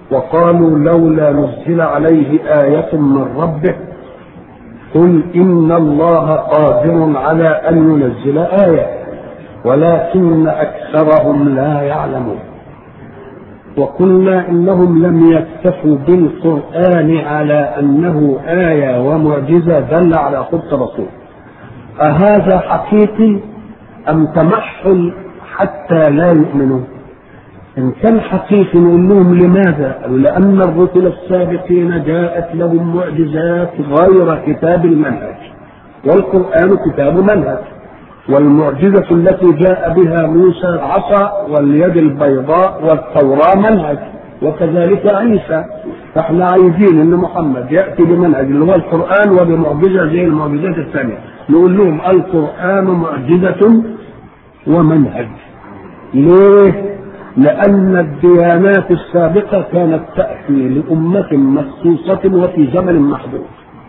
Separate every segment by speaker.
Speaker 1: وقالوا لولا نزل عليه آية من ربه قل إن الله قادر على أن ينزل آية ولكن أكثرهم لا يعلمون وقلنا إنهم لم يكتفوا بالقرآن على أنه آية ومعجزة دل على صدق رسول أهذا حقيقي أم تمحل حتى لا يؤمنون إن كان حقيقي نقول لهم لماذا؟ قالوا لأن الرسل السابقين جاءت لهم معجزات غير كتاب المنهج والقرآن كتاب منهج والمعجزة التي جاء بها موسى العصا واليد البيضاء والتوراة منهج وكذلك عيسى فاحنا عايزين ان محمد ياتي بمنهج اللي هو القران وبمعجزه زي المعجزات الثانيه نقول لهم القران معجزه ومنهج ليه؟ لأن الديانات السابقة كانت تأتي لأمة مخصوصة وفي زمن محدود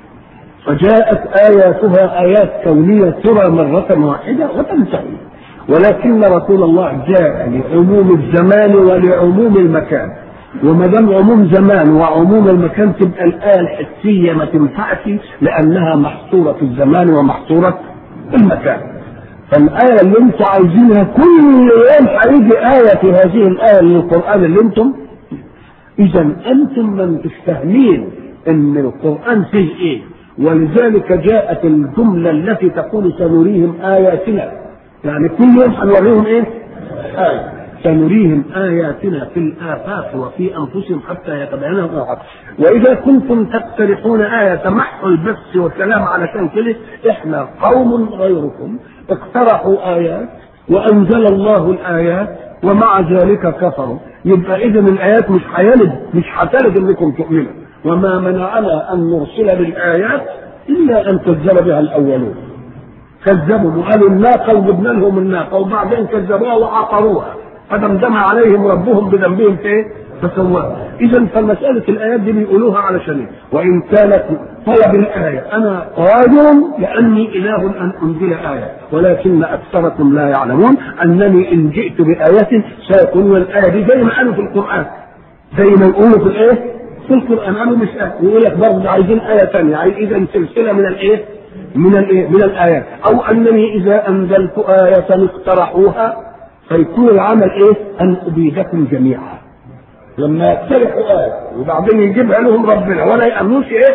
Speaker 1: فجاءت آياتها آيات كونية ترى مرة واحدة وتنتهي ولكن رسول الله جاء لعموم الزمان ولعموم المكان وما دام عموم زمان وعموم المكان تبقى الآية الحسية ما تنفعش لأنها محصورة في الزمان ومحصورة في المكان فالآية اللي انتم عايزينها كل يوم هيجي آية في هذه الآية من القرآن اللي انتم إذا أنتم من تستهمين إن القرآن فيه إيه ولذلك جاءت الجملة التي تقول سنريهم آياتنا يعني كل يوم هنوريهم إيه؟ آية سنريهم آياتنا في الآفاق وفي أنفسهم حتى يتبين لهم الحق وإذا كنتم تقترحون آية تمحل بس والكلام على كان كده إحنا قوم غيركم اقترحوا آيات وأنزل الله الآيات ومع ذلك كفروا يبقى إذا الآيات مش هيلد مش هتلد إنكم تؤمنوا وما منعنا أن نرسل بالآيات إلا أن كذب بها الأولون كذبوا وقالوا الناقة وجبنا لهم الناقة وبعدين كذبوها وعقروها فدمدم عليهم ربهم بذنبهم في ايه؟ فسواها اذا فمساله الايات دي بيقولوها علشان ايه؟ وان كانت طلب الايه انا قادر لاني اله ان انزل ايه ولكن اكثركم لا يعلمون انني ان جئت بايه سيكون الايه دي زي ما قالوا في القران زي ما يقولوا في الايه؟ في القران قالوا مش آية. يقول لك برضه عايزين ايه ثانيه عايز اذا سلسله من الايه؟ من الايه؟ من الايات او انني اذا انزلت ايه اقترحوها فيكون العمل ايه؟ ان ابيدكم جميعا. لما يقترحوا آية وبعدين يجيبها لهم ربنا ولا يأمنوش ايه؟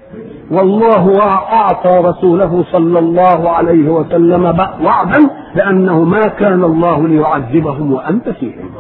Speaker 1: والله أعطى رسوله صلى الله عليه وسلم وعدا لأنه ما كان الله ليعذبهم وأنت فيهم.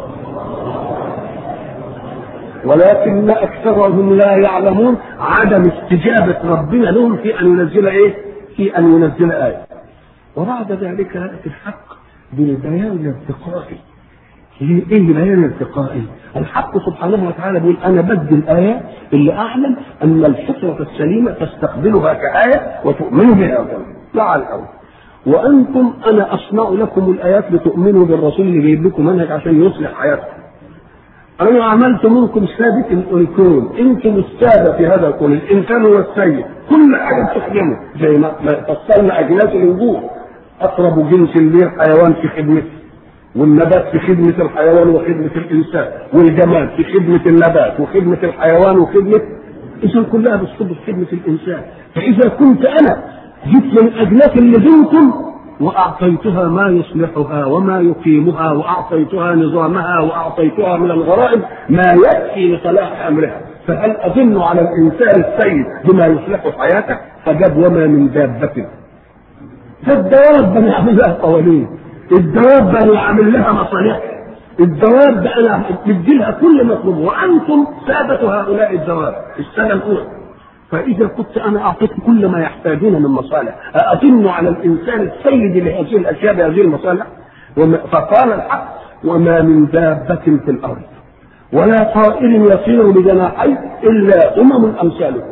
Speaker 1: ولكن أكثرهم لا يعلمون عدم استجابة ربنا لهم في أن ينزل إيه؟ في أن ينزل آية. وبعد ذلك يأتي الحق بالبيان الارتقائي ايه البيان الارتقائي؟ الحق سبحانه وتعالى بيقول انا بدي الايات اللي اعلم ان الفطره السليمه تستقبلها كايه وتؤمن بها مع الاول وانتم انا اصنع لكم الايات لتؤمنوا بالرسول اللي جايب لكم منهج عشان يصلح حياتكم انا عملت منكم سابق الكون انتم الساده في هذا الكون الانسان هو السيد كل حاجه بتخدمه زي ما فصلنا اجناس الوجوه اقرب جنس للحيوان في خدمته والنبات في خدمة الحيوان وخدمة الإنسان والجمال في خدمة النبات وخدمة الحيوان وخدمة إذا كلها بتصب في خدمة الإنسان فإذا كنت أنا جبت من أجناس اللي بينكم وأعطيتها ما يصلحها وما يقيمها وأعطيتها نظامها وأعطيتها من الغرائب ما يكفي لصلاح أمرها فهل أظن على الإنسان السيد بما يصلح حياته فجاب وما من دابة فالدواب انا عامل لها قوانين الدواب انا عامل لها مصالح الدواب انا بدي لها كل مطلوب وانتم سادة هؤلاء الدواب السنه الاولى فاذا كنت انا اعطيت كل ما يحتاجون من مصالح اظن على الانسان السيد لهذه الاشياء بهذه المصالح فقال الحق وما من دابة في الارض ولا طائر يطير بجناحيه الا امم امثالكم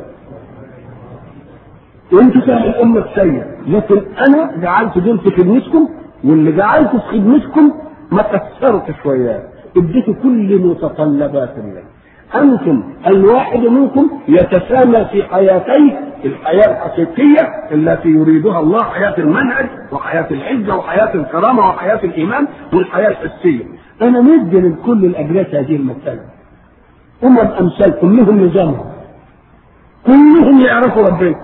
Speaker 1: وانتوا كان الامه السيئه لكن انا جعلت دول في خدمتكم واللي جعلته في خدمتكم ما كسرت شويه اديته كل متطلبات الله انتم الواحد منكم يتسامى في حياتيه الحياه الحقيقيه التي يريدها الله حياه المنهج وحياه العزه وحياه الكرامه وحياه الايمان والحياه الحسيه انا مدي لكل الاجناس هذه المساله أمم أمثالكم لهم نظامهم كلهم يعرفوا ربنا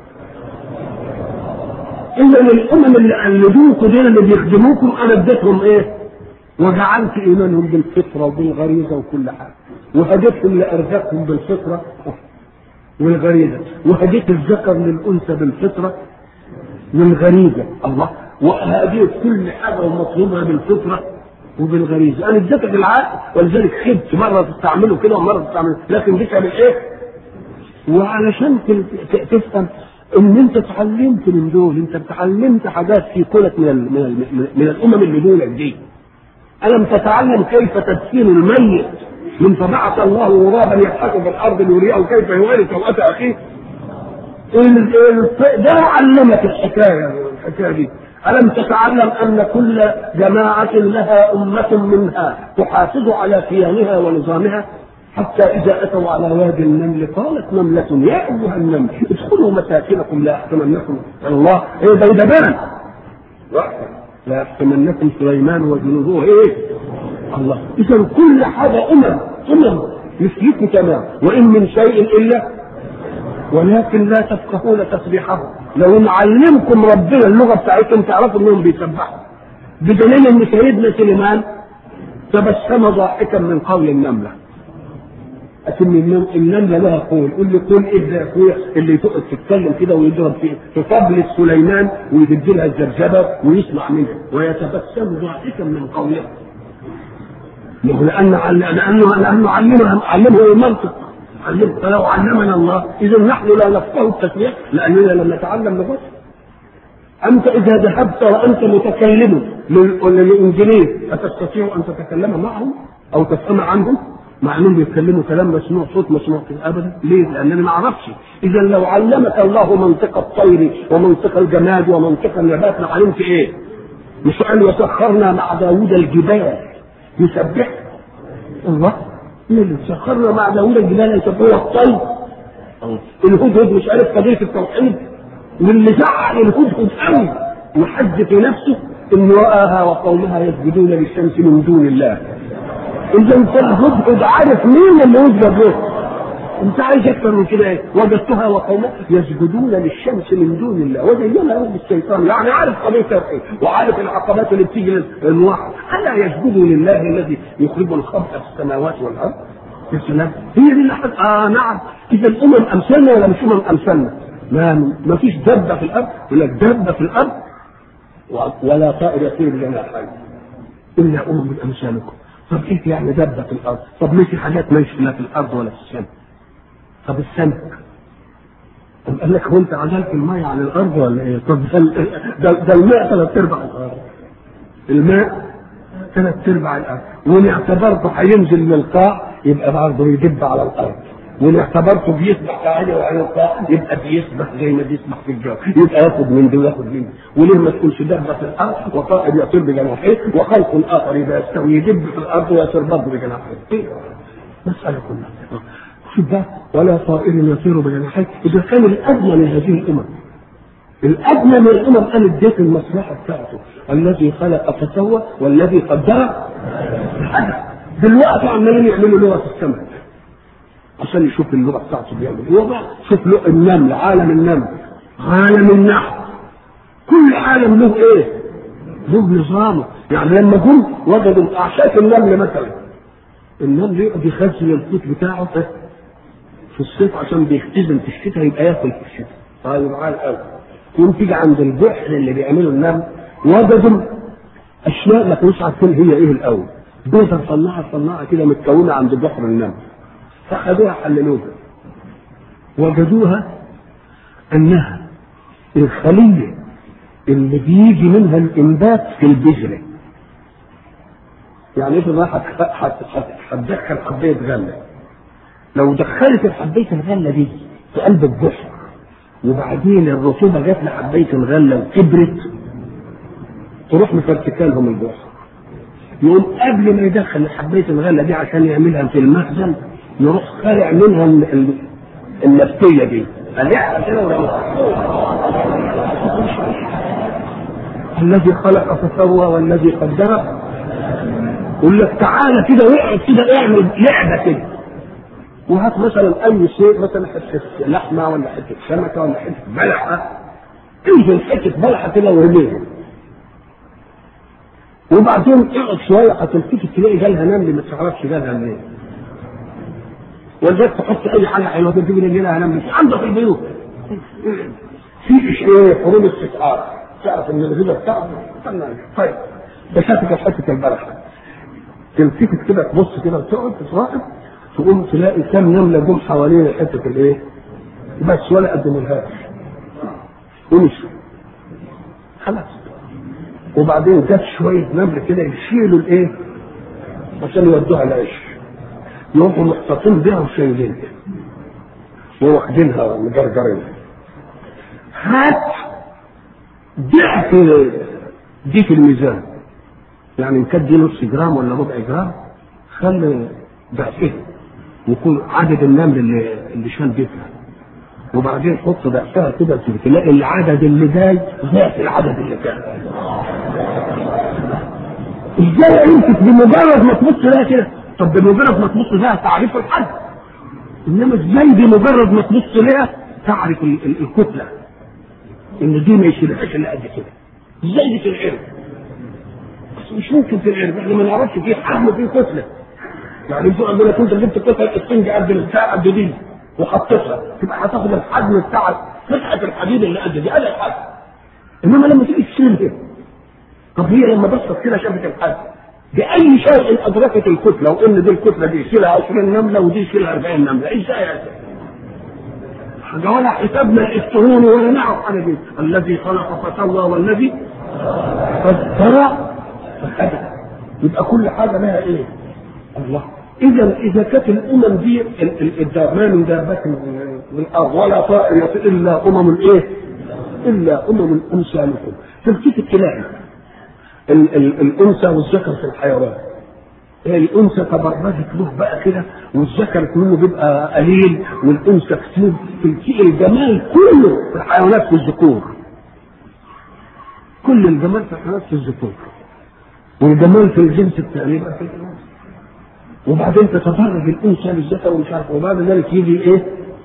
Speaker 1: إذا الأمم اللي قلدوكم دول اللي بيخدموكم أنا اديتهم إيه؟ وجعلت إيمانهم بالفطرة وبالغريزة وكل حاجة وهديتهم لأرزاقهم بالفطرة والغريزة وهديت الذكر للأنثى بالفطرة والغريزة الله وهديت كل حاجة ومطلوبها بالفطرة وبالغريزة أنا اديتك العقل ولذلك خدت مرة تستعمله كده ومرة تستعمله لكن جيت بالإيه؟ وعلشان تفهم ان انت اتعلمت من دول انت اتعلمت حاجات في كلك من ال من, ال من الامم اللي دولك دي الم تتعلم كيف تدفين الميت من فبعث الله غرابا يبحث في الارض ليريه كيف يواري سوءة اخيه ده علمك الحكايه الحكايه دي ألم تتعلم أن كل جماعة لها أمة منها تحافظ على كيانها ونظامها حتى إذا أتوا على وادي النمل قالت نملة يا أيها النمل ادخلوا مساكنكم لا يحكمنكم الله إيه بيدبان لا يحكمنكم سليمان وجنوده إيه الله إذا كل حاجة أمم أمم مثلكم تمام وإن من شيء إلا ولكن لا تفقهون تسبيحه لو نعلمكم ربنا اللغة بتاعتهم تعرفوا إنهم بيسبحوا بدليل إن سيدنا سليمان تبسم ضاحكا من قول النمله لكن النمله لها قول قول لي قول ايه يا اخويا اللي تقعد تتكلم كده ويضرب في في طبلة سليمان ويدي لها الزبزبه ويسمع منها ويتبسم ضاحكا من قولها لأن لأنه لأنه علمه علمه المنطق علمه فلو علمنا الله إذا نحن لا نفقه التسبيح لأننا لم نتعلم لغته أنت إذا ذهبت وأنت متكلم للإنجليز أتستطيع أن تتكلم معهم أو تفهم عنهم؟ مع انهم بيتكلموا كلام مسموع صوت مسموع كده ابدا ليه؟ لانني ما اعرفش اذا لو علمك الله منطق الطير ومنطق الجماد ومنطق النبات لعلمت ايه؟ مش قال وسخرنا مع داوود الجبال يسبح الله اللي سخرنا مع داوود الجبال يسبحوا الطير الهدهد مش عارف قضيه التوحيد واللي زعل الهدهد قوي وحج في نفسه ان رآها وقومها يسجدون للشمس من دون الله اذا انت الهدهد عارف مين اللي يسجد له انت عايز اكثر من كده ايه وجدتها وقومها يسجدون للشمس من دون الله وزينها لهم الشيطان يعني عارف قضيه التوحيد وعارف العقبات اللي بتيجي للواحد الا يسجدوا لله الذي يخرج الخبث في السماوات والارض يا سلام هي دي اللي حد... اه نعم اذا الامم امثالنا ولا مش امم امثالنا ما ما فيش دبه في الارض ولا دبه في الارض ولا طائر يطير بجناحين الا امم امثالكم طب ايه يعني دبه في الارض؟ طب ليه في حاجات ماشيه لا في الارض ولا في السماء؟ طب السمك طب قال لك هو انت عزلت الميه عن الارض ولا ايه؟ طب ده, ده الماء ثلاث ارباع الارض الماء ثلاث ارباع الارض وان اعتبرته هينزل من القاع يبقى برضه يدب على الارض وان اعتبرته بيسبح تعالى وعلى القاع يبقى بيسبح زي ما بيسبح في الجو يبقى ياخد من دي وياخد من دي وليه ما تكونش دبه في الارض وطائر يطير بجناحيه وخلق اخر اذا يستوي يدب في الارض ويطير برضه بجناحيه إيه؟ مساله كلها شوف بقى ولا طائر يطير بجناحيه اذا كان الادنى من هذه الامم الادنى من الامم قال اديت المصلحه بتاعته الذي خلق فسوى والذي قدر حدث دلوقتي عمالين يعملوا لغه السمك عشان يشوف اللغه بتاعته بيعمل ايه بقى شوف له النمل عالم النمل عالم النحل كل عالم له ايه؟ له نظامه يعني لما جم وجدوا اعشاش النمل مثلا النمل يقعد يخزن القوت بتاعه في الصيف عشان بيختزن في الشتاء يبقى ياكل في الشتاء طيب عال قوي يوم تيجي عند البحر اللي بيعملوا النمل وجدوا اشياء ما كانوش عارفين هي ايه الاول بيضه صناعه صناعه كده متكونه عند بحر النمل فاخذوها حللوها وجدوها انها الخليه اللي بيجي منها الانبات في البذره يعني ايه راح هتدخل حبايه غله لو دخلت الحبايه الغله دي في قلب البحر وبعدين الرطوبه جت لحبايه الغله وكبرت تروح مفرتكالهم البحر يقوم قبل ما يدخل حبايه الغله دي عشان يعملها في المخزن يروح خالع منها النبتيه دي قلعها كده الذي خلق فسوى والذي قدر يقول لك تعالى كده واقعد كده اعمل لعبه كده وهات مثلا اي شيء مثلا حته لحمه ولا حته سمكه ولا حته بلحه انزل حته بلحه كده وارميها وبعدين اقعد شويه هتلتفت تلاقي جالها نمل ما تعرفش جالها منين ولذلك تحط اي حاجه حلوه تجيب لي جالها نمل مش عندك في البيوت في ايه حروب استشعار تعرف ان الغذاء بتاعه طيب بشاتك حته البلحه تلتفت كده تبص كده وتقعد تتراقب تقوم تلاقي كم نمله جم حوالين حته الايه بس ولا قدمولهاش ومشوا خلاص وبعدين جت شويه نمل كده يشيلوا الايه عشان يودوها العيش يروحوا محتاطين بيها وشايلينها وواخدينها مجرجرينها هات ضعف دي في الميزان يعني ان كانت دي نص جرام ولا ربع جرام خلي ضعفها يكون عدد النمل اللي اللي شال بيتها وبعدين حط ضعفها كده تلاقي العدد اللي جاي ضعف العدد اللي كان ازاي انت بمجرد ما تبص لها كده طب بمجرد ما تبص لها تعرف الحد انما ازاي بمجرد ما تبص لها تعرف ال- ال- الكتله ان دي ما يشيلهاش الا قد كده ازاي دي تنعرف بس مش ممكن تنعرف احنا ما نعرفش في حجم في كتله يعني انتوا عندنا كنت جبت قطعه الاسفنج قد البتاع قد دي وحطيتها تبقى هتاخد الحجم بتاع قطعه الحديد اللي قد دي قد الحجم انما لما تيجي تشيلها طب هي لما بصت كده شافت الحجم بأي شيء أدركت الكتلة وإن دي الكتلة دي يشيلها 20 نملة ودي يشيلها 40 نملة، إزاي يا سيدي؟ حاجة ولا حسابنا الإلكتروني ولا نعرف حاجة دي، الذي خلق فسوى والذي قدر فهدى. يبقى كل حاجة لها إيه؟ الله إذا إذا كانت الأمم دي ال- ال- الد- ما من دابة من من الأرض ولا طائر يطير إلا أمم الإيه؟ إلا أمم أمثالكم، تلتفت تلاقي ال- ال- الانثى والذكر في الحيوان الانثى تبرزت له بقى كده والذكر كله بيبقى قليل والانثى كتير تلتقي الجمال كله في الحيوانات في الذكور كل الجمال في الحيوانات في الذكور والجمال في الجنس الثاني يبقى في الانثى وبعدين تتفرج الانثى للذكر ومش عارف وبعد ذلك يجي ايه؟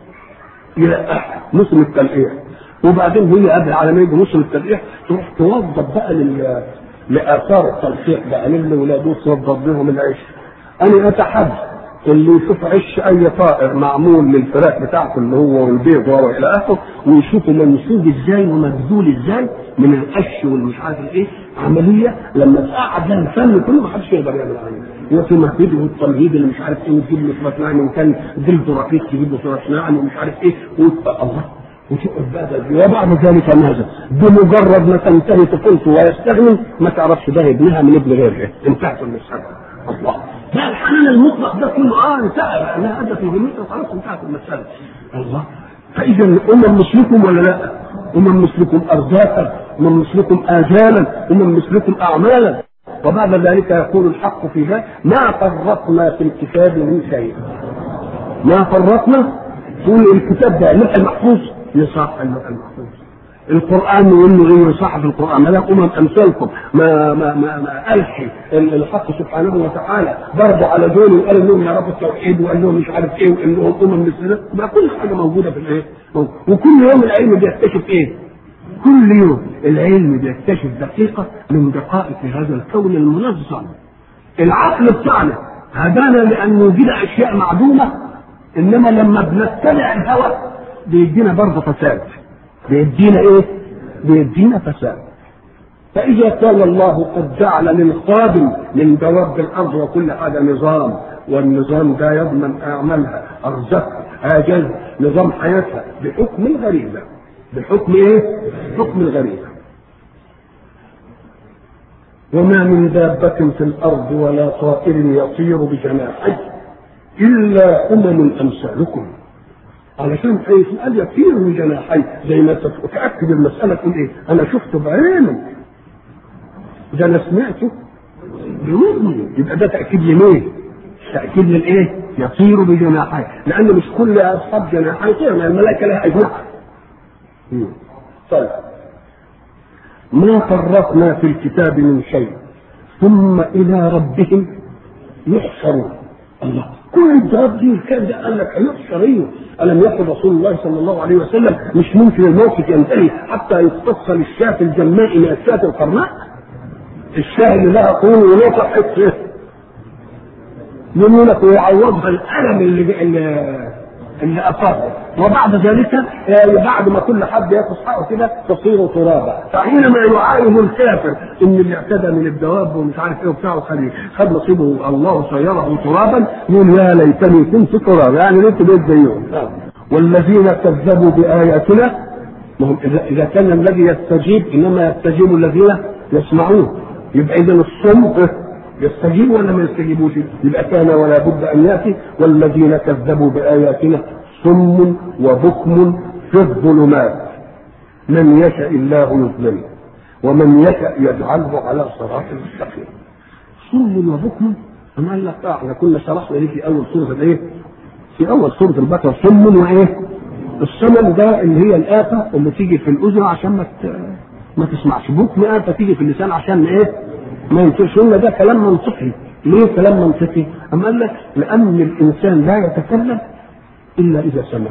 Speaker 1: يلقح موسم التلقيح وبعدين هي قبل على ما يجي موسم التلقيح تروح توظف بقى لل لاثار التلقيح بقى للولاد توظف بهم العيش انا اتحدى اللي يشوف عش اي طائر معمول للفراخ بتاعته اللي هو والبيض والى اخره ويشوفه منسوج ازاي ومبذول ازاي من القش والمش عارف ايه عمليه لما تقعد لها الفن كله ما حدش يقدر يعمل عمليه وتمهده والتمهيد اللي مش عارف ايه وتجيب له صوره ناعم ان كان جلد رقيق تجيب له صوره ناعم ومش عارف ايه وتبقى الله وتقعد بقى ده وبعد ذلك ماذا؟ بمجرد ما تنتهي طفولته ويستغني ما تعرفش ده ابنها من ابن غيرها انتهت المسألة الله ده الحنان المطلق ده كله اه انتهى لانها ادت الجميع وخلاص انتهت المسألة الله فاذا امم مثلكم ولا لا؟ امم مثلكم ارزاقا امم مثلكم اجالا امم مثلكم اعمالا وبعد ذلك يقول الحق في ذلك ما فرطنا في الكتاب من شيء ما فرطنا تقول الكتاب ده اللوح المحفوظ يصح اللوح المحفوظ القران يقول له ايه يصح في القران ما ده امم امثالكم ما ما ما, ما قالش الحق سبحانه وتعالى ضربوا على دول وقال لهم يا رب التوحيد وقال لهم مش عارف ايه وقال لهم امم مثلنا ما كل حاجه موجوده في الايه وكل يوم العلم بيكتشف ايه كل يوم العلم بيكتشف دقيقه من دقائق هذا الكون المنظم العقل بتاعنا هدانا لان نوجد اشياء معدومه انما لما بنتبع الهوى بيدينا برضه فساد بيدينا ايه؟ بيدينا فساد فإذا كان الله قد جعل للخادم من دواب الأرض وكل حاجة نظام والنظام ده يضمن أعمالها أرزقها آجال نظام حياتها بحكم الغريزة بحكم إيه؟ بحكم الغريزة وما من دابة في الأرض ولا طائر يطير بجناحيه إلا أمم أمثالكم علشان قال يطير بجناحيه زي ما تتأكد المسألة تقول إيه؟ أنا شفته بعيني ده أنا سمعته بمؤمن يبقى ده تأكيد لمين؟ تأكيد للإيه؟ يطير بجناحيه لأن مش كل أصحاب جناحين يطير ما الملائكة لها أجنحة طيب ما فرطنا في الكتاب من شيء ثم إلى ربهم يحشرون الله كل الدواب دي كان ده قال لك هيحشر ايه الم يقل رسول الله صلى الله عليه وسلم مش ممكن الموقف ينتهي حتى يقتص للشاة الجماء من الشاة القرناء الشاة اللي لها قرون ونقع حته يقول لك ويعوضها الالم اللي اللي اللي اصابه وبعد ذلك بعد ما كل حد ياخذ حقه كده تصير ترابا فحينما يعاين الكافر ان اللي اعتدى من الدواب ومش عارف ايه وبتاع خد خد نصيبه الله سيره ترابا يقول يا ليتني كنت ترابا يعني ليت بيت زيهم والذين كذبوا باياتنا ما اذا اذا كان الذي يستجيب انما يستجيب الذين يسمعون يبقى اذا الصم يستجيب ولا ما يستجيبوش يبقى كان ولا بد ان ياتي والذين كذبوا باياتنا صم وبكم في الظلمات من يشاء الله يضلله ومن يشاء يجعله على صراط مستقيم صم وبكم أما قال لك احنا كنا شرحنا دي في اول سوره الايه؟ في اول سوره البقره صم وايه؟ الصمم ده اللي هي الآفة اللي تيجي في الأذن عشان ما ما تسمعش بكم آفة تيجي في اللسان عشان ايه؟ ما ينفعش قلنا ده كلام منطقي ليه كلام منطقي؟ أم قال لك لأن الإنسان لا يتكلم إلا إذا سمع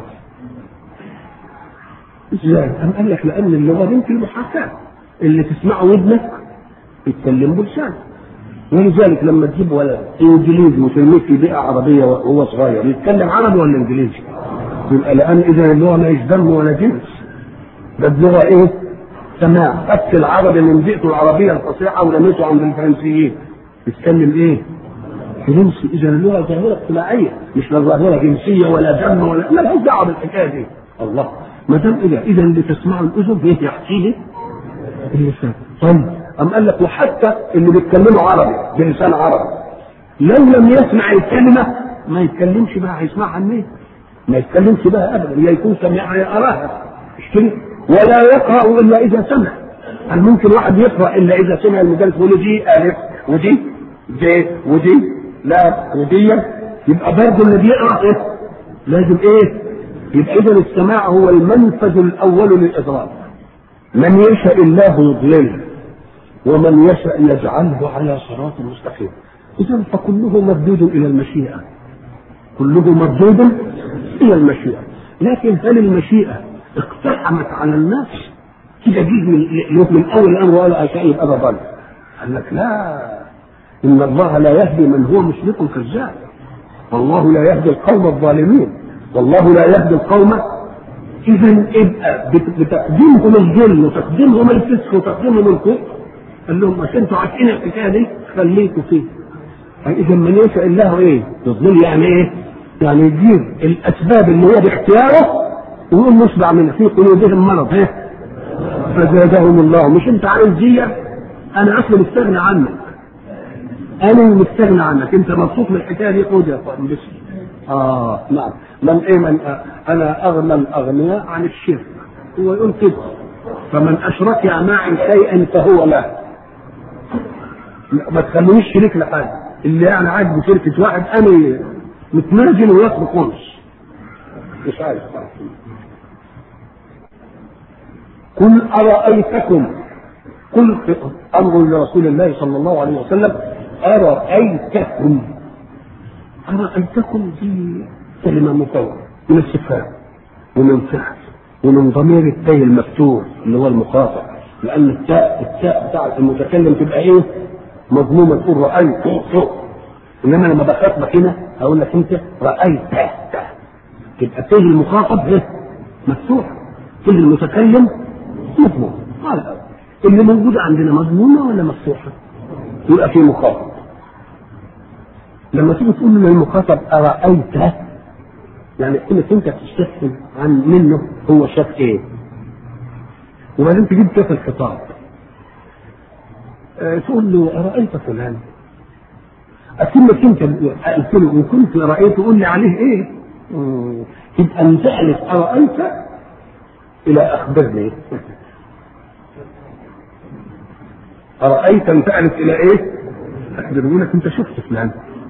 Speaker 1: ازاي؟ أم قال لك لأن اللغة دي في المحاكاة اللي تسمعه ودنك يتكلم بلسانك ولذلك لما تجيب ولد انجليزي وترميه في بيئه عربيه وهو صغير يتكلم عربي ولا انجليزي؟ يبقى الان اذا اللغه ما دم ولا جنس ده اللغه ايه؟ سماع خدت العربي من بيئته العربيه الفصيحه ورميته عند الفرنسيين يتكلم ايه؟ فرنسي اذا اللغه ظاهره اجتماعيه مش لا ظاهره جنسيه ولا دم ولا ما لهاش دعوه بالحكايه دي الله ما دام اذا اذا اللي تسمعه الاذن ايه يحكيه اللسان طيب أم قال لك وحتى اللي بيتكلموا عربي بلسان عربي لو لم يسمع الكلمة ما يتكلمش بقى هيسمعها منين؟ ما يتكلمش بقى أبدا يا يكون سمعها يا أراها مش كده؟ ولا يقرأ إلا إذا سمع هل ممكن واحد يقرأ إلا إذا سمع المدرس يقول دي ألف ودي دي ودي لا ودي يبقى برضه اللي بيقرأ إيه؟ لازم إيه؟ يبقى إذا السماع هو المنفذ الأول للإدراك من يشاء الله يضلله ومن يشاء يجعله على صراط مستقيم اذا فكله مردود الى المشيئه كله مردود الى المشيئه لكن هل المشيئه اقتحمت على الناس كده جيد من, من اول الامر ولا اشياء يبقى ضل قال لك لا ان الله لا يهدي من هو مشرك كذاب والله لا يهدي القوم الظالمين والله لا يهدي القوم اذا ابقى بتقديمهم الظلم وتقديمهم الفسق وتقديمهم الكفر قال لهم عشان انتوا عارفين الحكايه دي خليكوا فيه اذا من يشاء الله ايه؟ يضل يعني ايه؟ يعني يجيب الاسباب اللي هي باختياره ويقول نصبع من في قلوبهم مرض ايه؟ فزادهم الله مش انت عايز دي انا اصلا مستغني عنك انا مستغني عنك انت مبسوط من الحكايه دي خد يا فندم بس اه نعم من ايه من آه. انا اغنى الاغنياء عن الشرك هو يقول كده فمن اشرك معي شيئا فهو له ما تخلونيش شريك لحد اللي يعني عاجبه شركة واحد انا متنازل وياخد خمس مش عارف قل أرأيتكم قل أمر لرسول الله صلى الله عليه وسلم أرأيتكم أرأيتكم دي كلمة مكونة من الصفات ومن فعل ومن ضمير التاء المفتوح اللي هو المخاطب لأن التاء التاء بتاع المتكلم تبقى إيه؟ مضمومة تقول رأيت إنما لما بخاطبك هنا هقول لك أنت رأيت تبقى تاء المخاطب إيه؟ مفتوح تاء المتكلم مضموم هذا اللي موجودة عندنا مضمومة ولا مفتوحة؟ يبقى في مخاطب لما تيجي تقول للمخاطب أرأيت يعني انك انت تستفهم عن منه هو شاف ايه وبعدين تجيب كيف الخطاب أه تقول له ارايت فلان اكنك انت قلت له ان كنت رايته قول لي عليه ايه تبقى انتقلت ارايت الى اخبرني ارايت انتقلت الى ايه اخبرني لك انت شفت فلان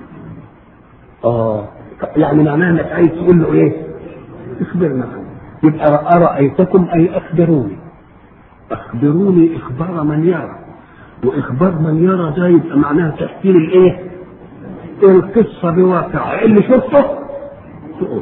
Speaker 1: اه يعني معناه انك عايز تقول له ايه؟ اخبرنا يبقى ارايتكم اي اخبروني اخبروني اخبار من يرى واخبار من يرى ده يبقى معناها تفسير الايه؟ القصه بواقعها اللي شفته تقول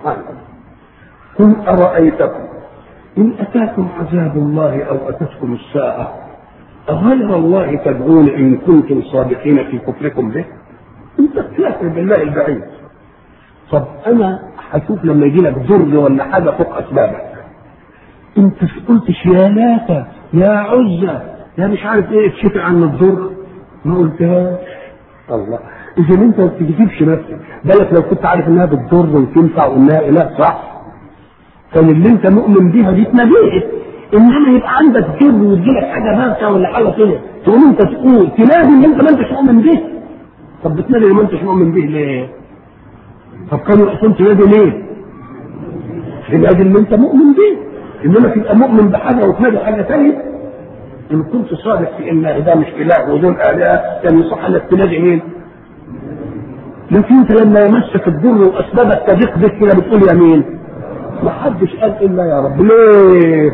Speaker 1: قل ارايتكم ان اتاكم عذاب الله او اتتكم الساعه أغير الله تدعون إن كنتم صادقين في كفركم به؟ أنت تكفر بالله البعيد. طب أنا هشوف لما يجي لك ضر ولا حاجة فوق أسبابك. أنت قلتش يا لاتا يا عزة يا مش عارف إيه تشفي عن الضر ما قلتهاش. الله إذا أنت ما بتجيبش نفسك بالك لو كنت عارف إنها بتضر وتنفع وإنها إله صح كان اللي أنت مؤمن بيها دي اتنبهت انما يبقى عندك جر وتجيلك حاجه باركه ولا حاجه كده تقوم انت تقول تنادي اللي انت ما انتش مؤمن به طب بتنادي اللي ما انتش مؤمن به ليه؟ طب كانوا يقسم تنادي ليه؟ تنادي اللي انت مؤمن به انما تبقى مؤمن بحاجه وتنادي حاجه ثانيه ان كنت صادق في ان ده مش اله ودول الهه كان يصح انك تنادي مين؟ لكن انت لما يمسك الضر واسبابك تضيق بك كده بتقول يا مين؟ ما حدش قال الا يا رب ليه؟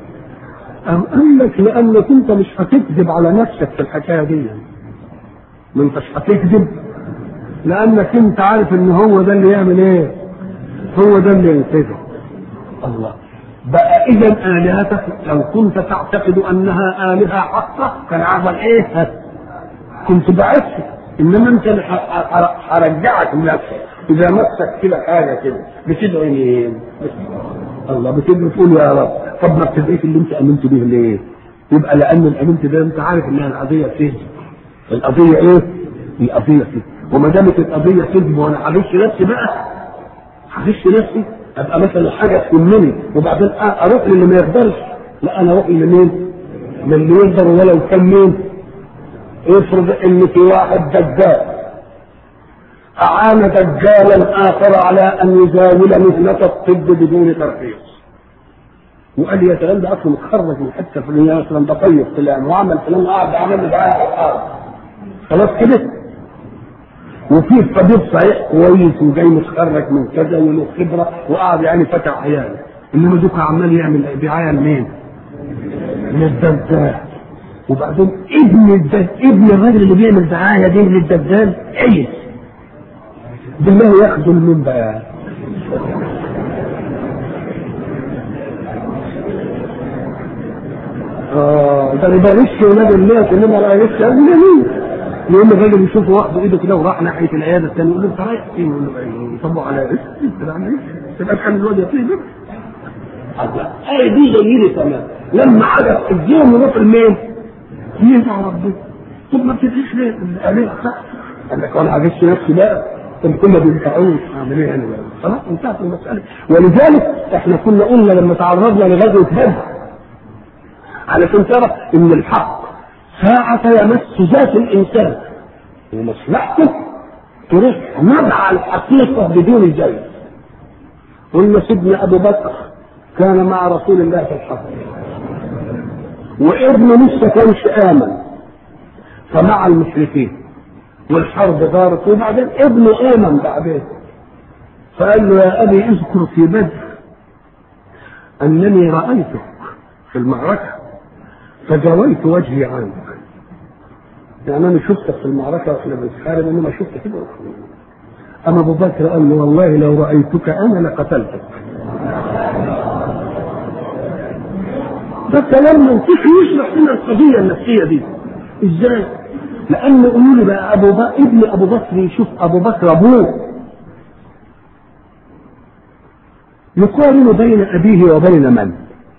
Speaker 1: أم قال لك لأنك أنت مش هتكذب على نفسك في الحكاية دي ما أنتش هتكذب لأنك أنت عارف إن هو ده اللي يعمل إيه؟ هو ده اللي ينقذك الله بقى إذا آلهتك لو كنت تعتقد أنها آلهة حقة كان عمل إيه؟ كنت بعثت إنما أنت اللي هرجعك لنفسك إذا مسك كده حاجة كده بتدعي مين؟ الله بتدعي تقول يا رب طب ما بتدعيش اللي انت امنت به ليه؟ يبقى لان الامنت ده انت عارف انها القضيه كذب. القضيه ايه؟ القضيه كذب. وما دامت القضيه كذب وانا هغش نفسي بقى هغش نفسي ابقى مثلا حاجه تهمني وبعدين اروح للي ما يقدرش لا انا اروح لمين؟ للي يقدر ولو كان مين؟ افرض ان في واحد دجال اعان دجالا اخر على ان يزاول مهنه الطب بدون ترخيص وقال لي يا سلام ده اصلا متخرج من حته فلانيه مثلا ده طيب فلان وعمل فلان قاعد عمل معاه خلاص كده وفي طبيب صحيح كويس وجاي متخرج من كذا وله خبره وقعد يعني فتح عياله انما دوك عمال يعمل دعايه لمين؟ للدجال وبعدين ابن الدجال ابن الراجل اللي بيعمل دعايه دي للدجال عيس بالله ياخذوا من بقى اه ده يبقى غش ولاد الناس انما لا غش قال مين يقوم الراجل يشوف واحد ايده كده وراح ناحيه العياده الثانيه يقول له انت رايح فين؟ يقول له يطبق على ايش؟ تبقى كان الواد يطيب اي دي جميله تمام لما حدث الدين يروح المين؟ يدعى ربنا طب ما بتدعيش ليه؟ قال صح قال لك انا هغش نفسي بقى طب كنا بينفعوش اعمل ايه انا بقى؟ خلاص انتهت المساله ولذلك احنا كنا قلنا لما تعرضنا لغزوه بدر علشان ترى ان الحق ساعة يمس ذات الانسان ومصلحته تروح نبع الحقيقة بدون جيد قلنا سيدنا ابو بكر كان مع رسول الله في الحرب وابنه لسه كانش امن فمع المشركين والحرب دارت وبعدين ابنه امن بعدين فقال له يا ابي اذكر في بدر انني رايتك في المعركه فجويت وجهي عنك يعني انا شفتك في المعركه واحنا بنتحارب انما شفتك كده اما ابو بكر قال له والله لو رايتك انا لقتلتك ده كلام منطقي يشرح لنا القضيه النفسيه دي ازاي؟ لان قولوا لي بقى ابو بكر ابن ابو بكر يشوف ابو بكر ابوه يقارن بين ابيه وبين من؟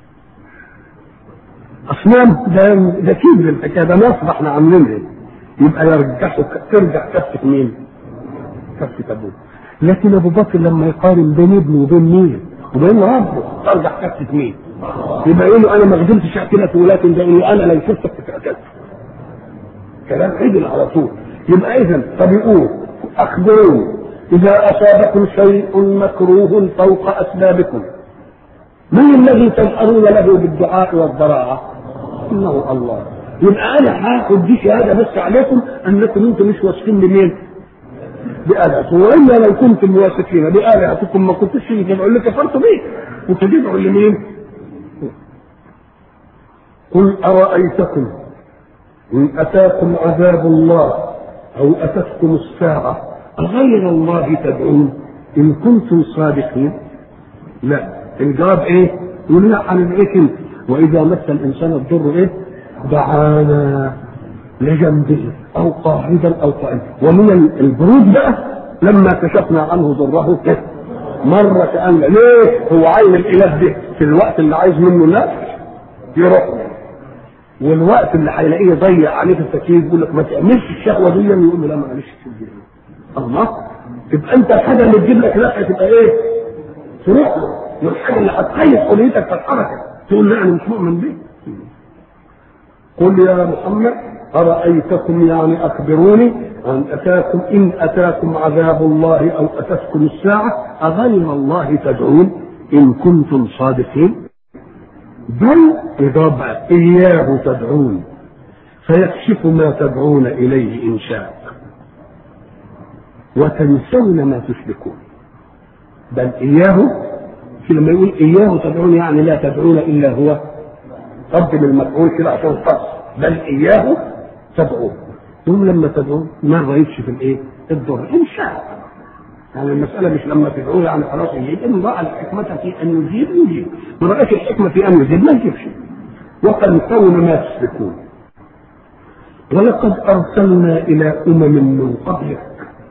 Speaker 1: اصنام ده ده كبر الحكايه ده نصب احنا عاملينها يبقى يرجحوا ترجع كفه مين؟ كفه ابوه لكن ابو بكر لما يقارن بين ابنه وبين مين؟ وبين ربه ترجع كفه مين؟ يبقى يقول له انا ما قدرتش اقتلك ولكن ده يقول انا لو شفتك قتلت كلام عدل على طول يبقى اذا طب يقول اخبروني اذا اصابكم شيء مكروه فوق اسبابكم من الذي تجأرون له بالدعاء والضراعه؟ انه الله يبقى انا هاخد دي شهاده بس عليكم انكم انتم مش واثقين بمين؟ بآلهتكم والا لو كنتم واثقين بآلهتكم ما كنتش تدعوا اللي كفرتوا بيه وتدعوا لمين؟ قل أرأيتكم إن أتاكم عذاب الله أو أتتكم الساعة أغير الله تدعون إن كنتم صادقين لا الجواب إيه؟ يقول لا عن الإثم وإذا مس الإنسان الضر إيه؟ دعانا لجنبه أو قاعدا أو قائما ومن البرود بقى لما كشفنا عنه ضره إيه؟ مرة كأن ليه هو عين الإله ده في الوقت اللي عايز منه لا يروح والوقت اللي هيلاقيه يضيع عليه في التكييف يقول لك ما تعملش الشهوه دي يقول له لا معلش الله تبقى انت الحاجه اللي تجيب لك لا تبقى ايه؟ تروح له والحاجه اللي هتخيف حريتك في الحركه تقول لا انا مش مؤمن بيه قل يا محمد أرأيتكم يعني أخبروني أن أتاكم إن أتاكم عذاب الله أو أتتكم الساعة أغير الله تدعون إن كنتم صادقين بل إضافة إياه تدعون فيكشف ما تدعون إليه إن شاء وتنسون ما تشركون بل إياه في لما يقول إياه تدعون يعني لا تدعون إلا هو قدم المفعول كده عشان خاص بل إياه تدعون ثم لما تدعون مرة يكشف الإيه؟ الضر إن شاء يعني المسألة مش لما تدعوه يعني خلاص يجيب إن رأى الحكمة في أن يجيب يجيب ما رأيش الحكمة في أن يجيب ما يجيبش وتنسون ما تشركون ولقد أرسلنا إلى أمم من قبلك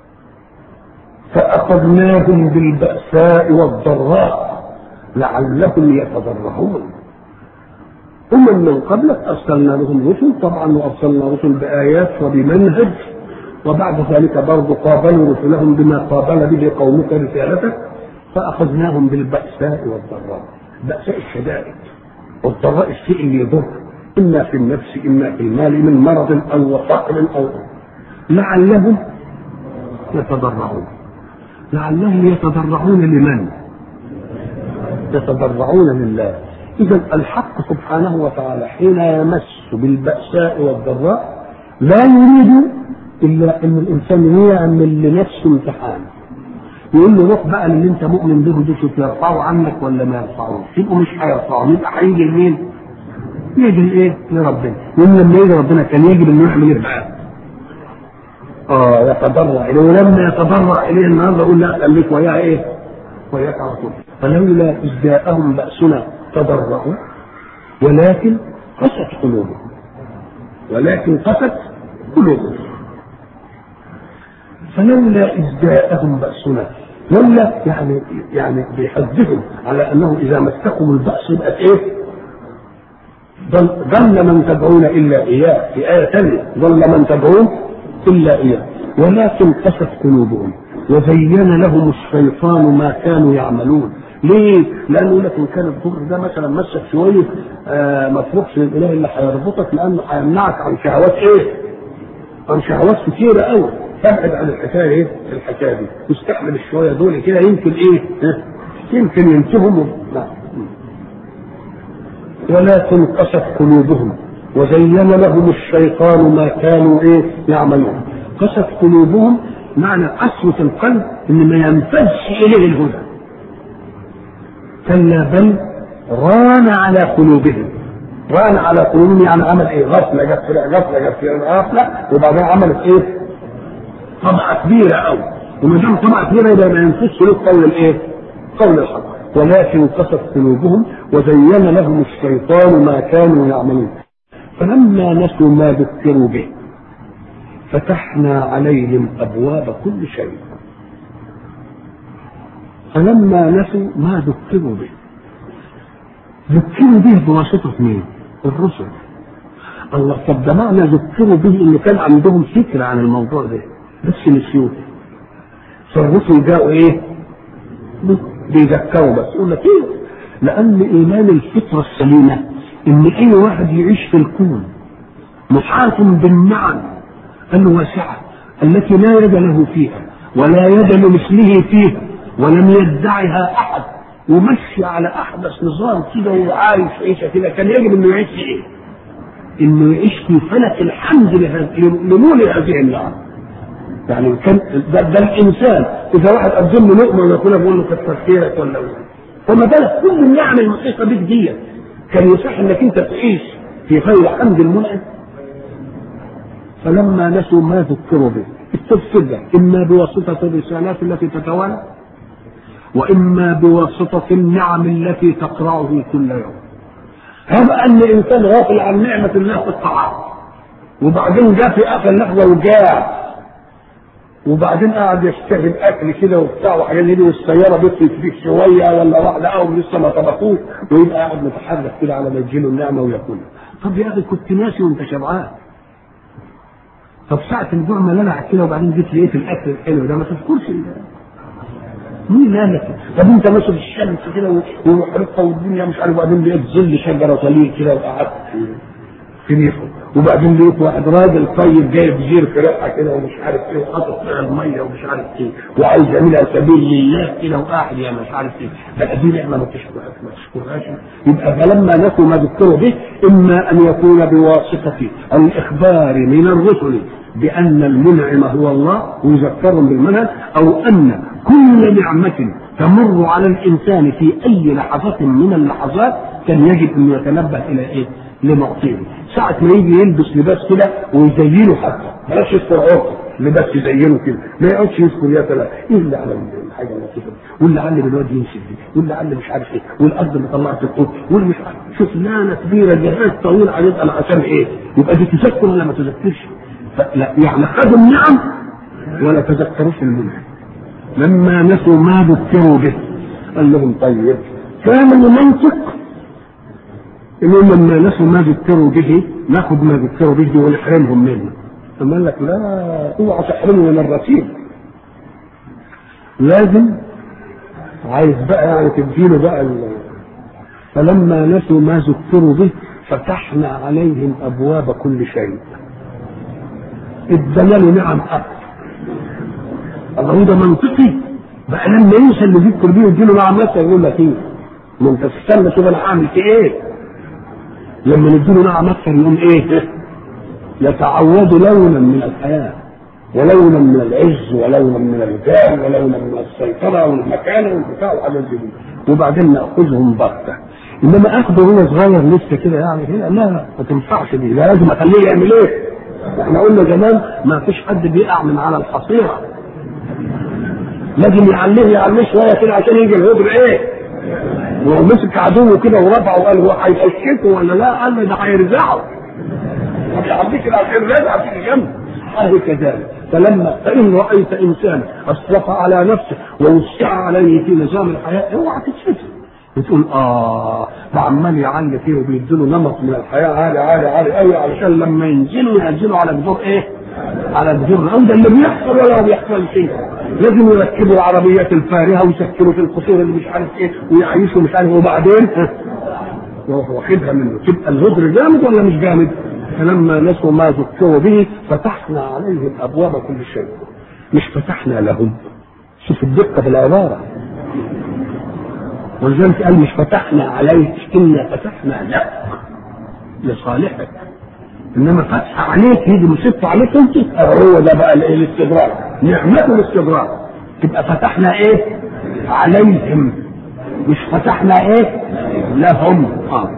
Speaker 1: فأخذناهم بالبأساء والضراء لعلهم يتضرعون أمم من قبلك أرسلنا لهم رسل طبعا وأرسلنا رسل بآيات وبمنهج وبعد ذلك برضه قابلوا رسلهم بما قابل به قومك رسالتك فأخذناهم بالبأساء والضراء بأساء الشدائد والضراء الشيء اللي يضر إما في النفس إما في المال من مرض أو فقر أو لعلهم يتضرعون لعلهم يتضرعون لمن؟ يتضرعون لله إذا الحق سبحانه وتعالى حين يمس بالبأساء والضراء لا يريد إلا أن الإنسان يعمل لنفسه امتحان يقول له روح بقى اللي أنت مؤمن به دول شوف يرفعوا عنك ولا ما يرفعوش يبقوا مش هيرفعوا يبقى هيجي لمين؟ يجي لإيه؟ لربنا يقول لما يجي ربنا كان يجب إنه يعمل إيه بقى؟ اه يتضرع اليه ولما يتضرع اليه النهارده يقول لا خليك وياه ايه؟ وياك على طول فلولا اذ جاءهم باسنا تضرعوا ولكن قست قلوبهم ولكن قست قلوبهم فلولا اذ جاءهم باسنا لولا يعني يعني بيحذرهم على انه اذا مسكم الباس يبقى ايه؟ ضل ضل من تدعون الا اياه في ايه ثانيه ضل من تدعون الا اياه ولكن قست قلوبهم وزين لهم الشيطان ما كانوا يعملون ليه؟ لانه لك ان كان الضر ده مثلا مسك شويه آه ما تروحش للاله اللي هيربطك لانه هيمنعك عن شهوات ايه؟ عن شهوات كتيره قوي فابعد عن الحكايه ايه؟ الحكايه دي واستحمل الشويه دول كده يمكن ايه؟ يمكن ينتهوا لا ولكن قست قلوبهم وزين لهم الشيطان ما كانوا ايه يعملون قست قلوبهم معنى قسوة القلب ان ما ينفذش اليه الهدى كلا بل ران على قلوبهم ران على قلوبهم يعني عمل ايه غفله جت كده غفله جت كده غفله وبعدين عملت ايه طبعه كبيره قوي وما دام طبعه كبيره يبقى ما ينفذش له قول الايه قول الحق ولكن قست قلوبهم وزين لهم الشيطان ما كانوا يعملون فلما نسوا ما ذكروا به فتحنا عليهم ابواب كل شيء فلما نسوا ما ذكروا به ذكروا به بواسطة مين؟ الرسل الله طب ده معنى ذكروا به ان كان عندهم فكرة عن الموضوع ده بس نسيوه فالرسل جاءوا ايه؟ بيذكروا بس يقول لك ايه؟ لأن إيمان الفطرة السليمة إن أي واحد يعيش في الكون محاط بالنعم الواسعة التي لا يد له فيها ولا يد لمثله فيها ولم يدعها أحد ومشي على أحدث نظام كده وعايش عيشة كده كان يجب إنه يعيش في إيه؟ إنه يعيش في فلك الحمد لمول هذه النعم يعني كان ده, ده الإنسان إذا واحد قدم له لقمة وياكلها بيقول له كتر خيرك ولا فما بالك كل النعم المحيطة بك دي كان يصح إنك أنت تعيش في خير حمد المنعم فلما نسوا ما ذكروا به التفسير اما بواسطه الرسالات التي تتوالى واما بواسطه النعم التي تقرعه كل يوم هذا ان الانسان غافل عن نعمه الله في الطعام وبعدين جاء في اخر لحظه وجاع وبعدين قاعد يشتهي الاكل كده وبتاع وحاجات دي والسياره بتفلت فيه شويه ولا واحده او لسه ما طبخوش ويبقى قاعد متحرك كده على ما تجيله النعمه وياكلها طب يا اخي كنت ناسي وانت شبعان طب ساعة الجوع ما لنا كده وبعدين جيت لقيت الاكل الحلو ده ما تذكرش مين قال لك؟ طب انت ماشي في الشمس كده وحرقه والدنيا مش عارف وبعدين لقيت ظل شجره طويل كده وقعدت في ريحه وبعدين لقيت واحد راجل طيب جايب جير في ريحه كده ومش عارف ايه وحاطط فيها الميه ومش عارف ايه وعايز يعملها سبيل لله كده وقاعد يا مش عارف ايه بقى دي نعمه ما تشكرهاش ما تشكرهاش يبقى فلما نسوا ما ذكروا به اما ان يكون بواسطه الاخبار من الرسل بأن المنعم هو الله ويذكرهم بالمنهج أو أن كل نعمة تمر على الإنسان في أي لحظة من اللحظات كان يجب أن يتنبه إلى إيه؟ لمعطيه ساعة ما يجي يلبس لباس كده ويزينه حتى بلاش يذكر عرضه لباس يزينه كده ما يقعدش يذكر يا ترى ايه اللي على الحاجه اللطيفه واللي علم الواد ينشف دي واللي علم مش عارف ايه والارض اللي طلعت القوت واللي مش عارف شوف لانه كبيره جهاز طويل عليه انا عشان ايه؟ يبقى دي تذكر ولا ما تذكرش؟ لا يعني خدوا النعم ولا تذكروش المنعم لما نسوا ما ذكروا به قال لهم طيب كان المنطق انهم لما نسوا ما ذكروا به ناخذ ما ذكروا به ونحرمهم منه ثم قال لك لا اوعى تحرموا من الرصيد لازم عايز بقى يعني تديله بقى ال... فلما نسوا ما ذكروا به فتحنا عليهم ابواب كل شيء ادانا له نعم اكثر الله ده منطقي بقى لما ينسى اللي ذكر بيه يديله نعم مثلا يقول لك ايه؟ ما انت تستنى شوف انا هعمل في ايه؟ لما نديله نعم اكثر يقوم ايه؟ يتعود لونا من الحياه ولونا من العز ولونا من الجاه ولونا من السيطره والمكانه والبتاع والحاجات دي وبعدين ناخذهم بغته انما اخده وهو صغير لسه كده يعني هنا لا ما تنفعش دي لازم اخليه يعمل ايه؟ احنا قلنا زمان ما فيش حد بيقع من على الحصيره لازم يعليه يعليه شويه كده عشان يجي الهجر ايه ومسك عدوه كده ورفعه وقال هو هيفشكه ولا لا قال له ده هيرزعه ما بيعديش كده عشان يرزع في جنب اهو كذلك فلما فان رايت انسان اسرف على نفسه ووسع عليه في نظام الحياه اوعى تتفتن بتقول اه ده عمال يعلي فيه وبيديله نمط من الحياه عالي عالي عالي قوي علشان لما ينزلوا ينزلوا على جذور ايه؟ على جذور او ده اللي بيحصل ولا بيحصل شيء لازم يركبوا العربيات الفارهه ويسكنوا في القصور اللي مش عارف ايه ويعيشوا مش عارف وبعدين واخدها منه تبقى الهدر جامد ولا مش جامد؟ فلما نسوا ما ذكروا به فتحنا عليهم ابواب كل شيء مش فتحنا لهم شوف الدقه في العباره ولذلك قال مش فتحنا عليك انا فتحنا لك لصالحك انما فتح عليك يجي مصيبته عليك انت هو ده بقى الايه الاستدراك نعمه الاستدراك تبقى فتحنا ايه عليهم مش فتحنا ايه لهم آه.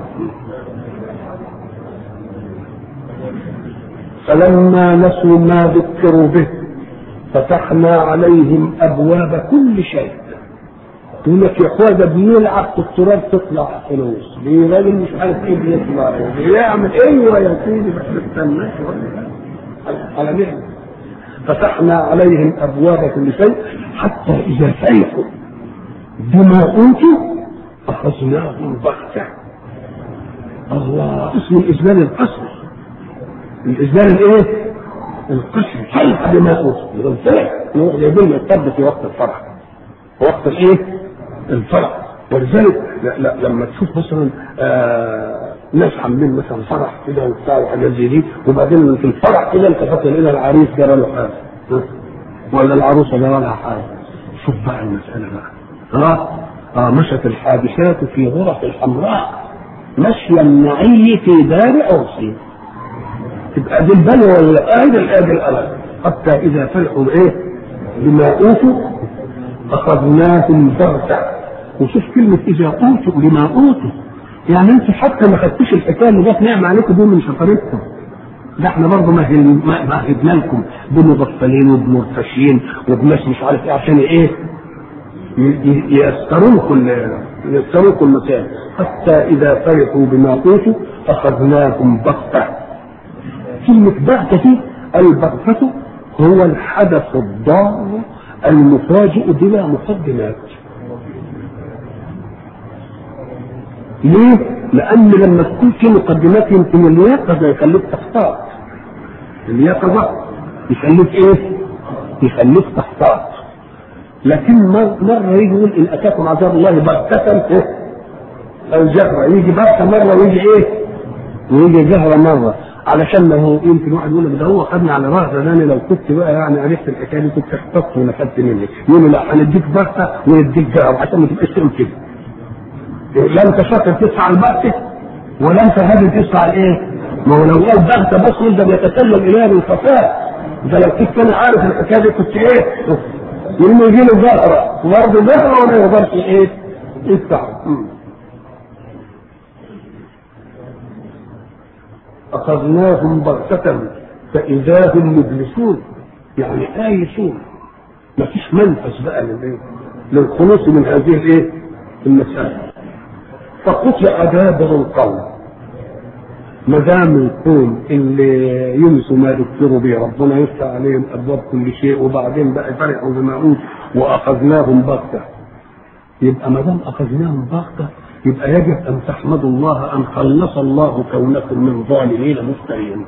Speaker 1: فلما نسوا ما ذكروا به فتحنا عليهم ابواب كل شيء يقول لك يا اخويا ده بيلعب في التراب تطلع فلوس راجل مش عارف ايه بيطلع بيعمل ايوه يا سيدي بس ما تستناش على نعمه فتحنا عليهم ابواب كل شيء حتى اذا فرحوا بما اوتوا اخذناهم بغته الله اسم الاذلال القسم الاذلال الايه؟ القسم فرح بما اوتوا فرح نروح جايبين الطب في وقت الفرح وقت الايه؟ الفرح ولذلك لا لا لما تشوف مثلا آه ناس عاملين مثلا فرح كده وبتاع وحاجات زي دي وبعدين في الفرح كده التفت الى العريس جرى له حاجه ولا العروسه جرى لها حاجه شوف بقى المساله بقى ها آه مشت الحادثات في غرف الحمراء مشي النعي في دار عرسي تبقى دي البلوى ولا ادي الادي الالم حتى اذا فرحوا ايه بما اوتوا اخذناهم بغته وشوف كلمه اذا اوتوا لما اوتوا يعني انت حتى ما خدتوش الحكايه اللي جت نعمه عليكم دول من شطارتكم ده احنا برضه مهدنا لكم بمغفلين وبمرتشين وبناس مش عارف ايه عشان ايه ييسروكم ييسروكم المسائل حتى اذا فرحوا بما اوتوا اخذناهم بغته كلمه بغته دي البغته هو الحدث الضار المفاجئ بلا مقدمات ليه؟ لأن لما تكون في مقدمات يمكن اليقظة يخليك تختار. اليقظة يخليك إيه؟ يخليك تختار. لكن مرة يجي يقول إن أتاكم عذاب الله بغتة إيه؟ أو جهرة، يجي بغتة مرة ويجي إيه؟ ويجي جهرة مرة. علشان ما هو يمكن واحد يقول لك ده هو خدني على رهبه ده انا لو كنت بقى يعني عرفت الحكايه دي كنت احتفظت ونفدت مني يقول لا هنديك بغته ونديك جهر عشان ما تبقاش تقول كده لا انت شاطر تدفع البغته ولا انت هادي تدفع الايه؟ ما هو لو قال بغته بس يقدر يتسلم اليها بالخفاء ده لو كنت انا عارف الحكايه دي كنت ايه؟ يقوم يجي له زهره برضه زهره وما يقدرش ايه؟ يدفع أخذناهم بغتة فإذا هم مبلسون يعني آيسون ما فيش منفذ بقى للإيه؟ للخلوص من هذه الإيه؟ المسألة فقطع دابر القوم ما دام القوم اللي ينسوا ما ذكروا به ربنا يفتح عليهم ابواب كل شيء وبعدين بقى فرحوا بما اوتوا واخذناهم بغته يبقى ما دام اخذناهم بغته يبقى يجب ان تحمدوا الله ان خلص الله كونكم من ظالمين مفترين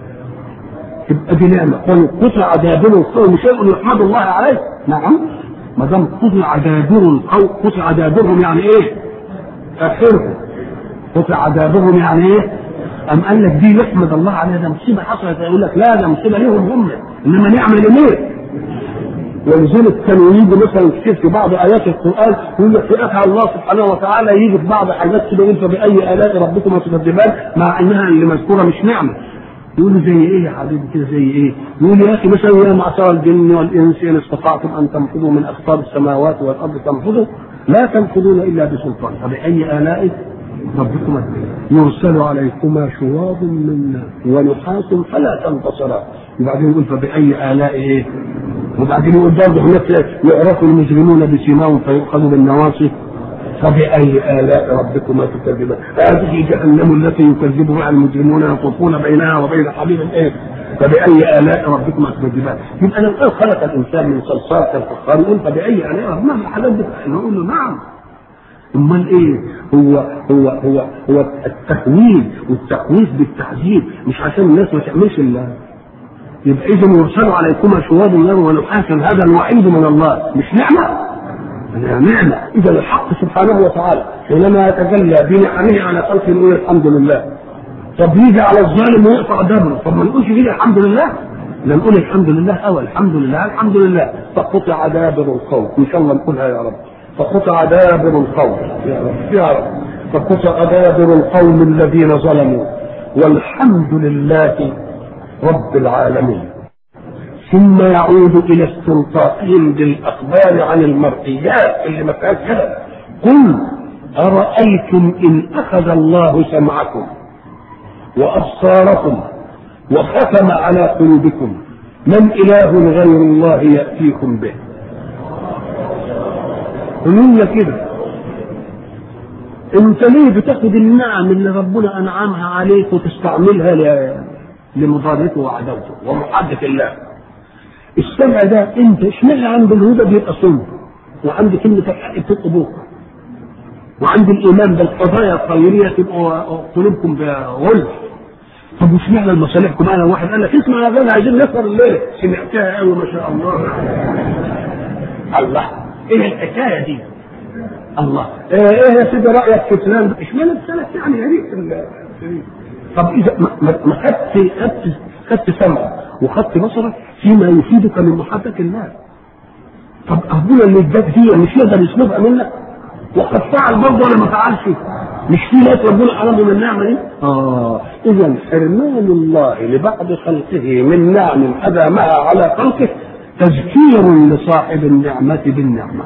Speaker 1: تبقى دي نعمه قالوا قطع دابر القوم شيء يحمد الله عليه نعم ما دام قطع دابر القوم قطع دابرهم يعني ايه؟ اخرهم قطع دابرهم يعني ايه؟ أم قال لك دي يحمد الله عليها ده مصيبة حصلت يقول لك لا ده مصيبة ليهم هم إنما نعمة لمين؟ ولذلك كانوا يجوا مثلا كتير في بعض ايات القران يقول لك في افعل الله سبحانه وتعالى يجي في بعض حاجات كده يقول فباي الاء ربكما تكذبان مع انها اللي مذكوره مش نعمه يقول زي ايه يا حبيبي كده زي ايه؟ يقول يا اخي مثلا يا معشر الجن والانس ان استطعتم ان تنفذوا من اقطار السماوات والارض تنفذوا لا تنفذون الا بسلطان فباي الاء ربكما يرسل عليكما شواظ من نار ونحاس فلا تنتصران وبعدين يقول فبأي آلاء إيه؟ وبعدين يقول برضه هناك يعرف المجرمون بسيماهم فيؤخذوا بالنواصي فبأي آلاء ربكما تكذبان؟ هذه جهنم التي يكذب بها المجرمون يطوفون بينها وبين حبيب إيه؟ فبأي آلاء ربكما تكذبان؟ يبقى لو قال خلق الإنسان من صلصال كالفخار يقول فبأي آلاء ربكما الحاجات دي نقول له نعم امال ايه هو هو هو هو التهويل والتقويف بالتعذيب مش عشان الناس ما تعملش الا يبقى اذا يرسل عليكما شواظ النار ونحاسا هذا الوعيد من الله مش نعمه نعمه اذا الحق سبحانه وتعالى حينما يتجلى بنعمه على خلقه نقول الحمد لله طب يجي على الظالم ويقطع دبره طب ما نقولش كده الحمد لله لا نقول الحمد لله او الحمد لله الحمد لله فقطع دابر القوم ان شاء الله نقولها يا رب فقطع دابر القوم يا رب يا رب فقطع دابر القوم الذين ظلموا والحمد لله رب العالمين ثم يعود الى استنطاقهم بالاخبار عن المرئيات اللي ما فيهاش كلام قل ارايتم ان اخذ الله سمعكم وابصاركم وختم على قلوبكم من اله غير الله ياتيكم به قلنا كده انت ليه بتاخد النعم اللي ربنا انعمها عليك وتستعملها لمضادته وعداوته ومحادة الله السمع ده انت اشمعنى عند الهدى بيبقى صم وعند كلمة الحق بتبقى بوقة وعند الايمان بالقضايا الخيرية تبقوا قلوبكم غلف طب واشمعنى لمصالحكم انا واحد قال لك اسمع يا غالي عايزين نسهر الليل سمعتها قوي ما شاء الله الله ايه الحكايه دي؟ الله ايه, إيه يا سيدي رايك في فلان اشمعنى السلف يعني يا ريت طب اذا ما خدت خدت خدت سمعك وخدت بصرك فيما يفيدك من محبه الله طب ابونا اللي اداك دي مش يقدر يسلبها منك وقد فعل برضه ولا ما فعلش مش في ناس ربنا حرمهم من النعمه دي؟ اه اذا حرمان الله لبعض خلقه من نعم ادامها على خلقه تذكير لصاحب النعمة بالنعمة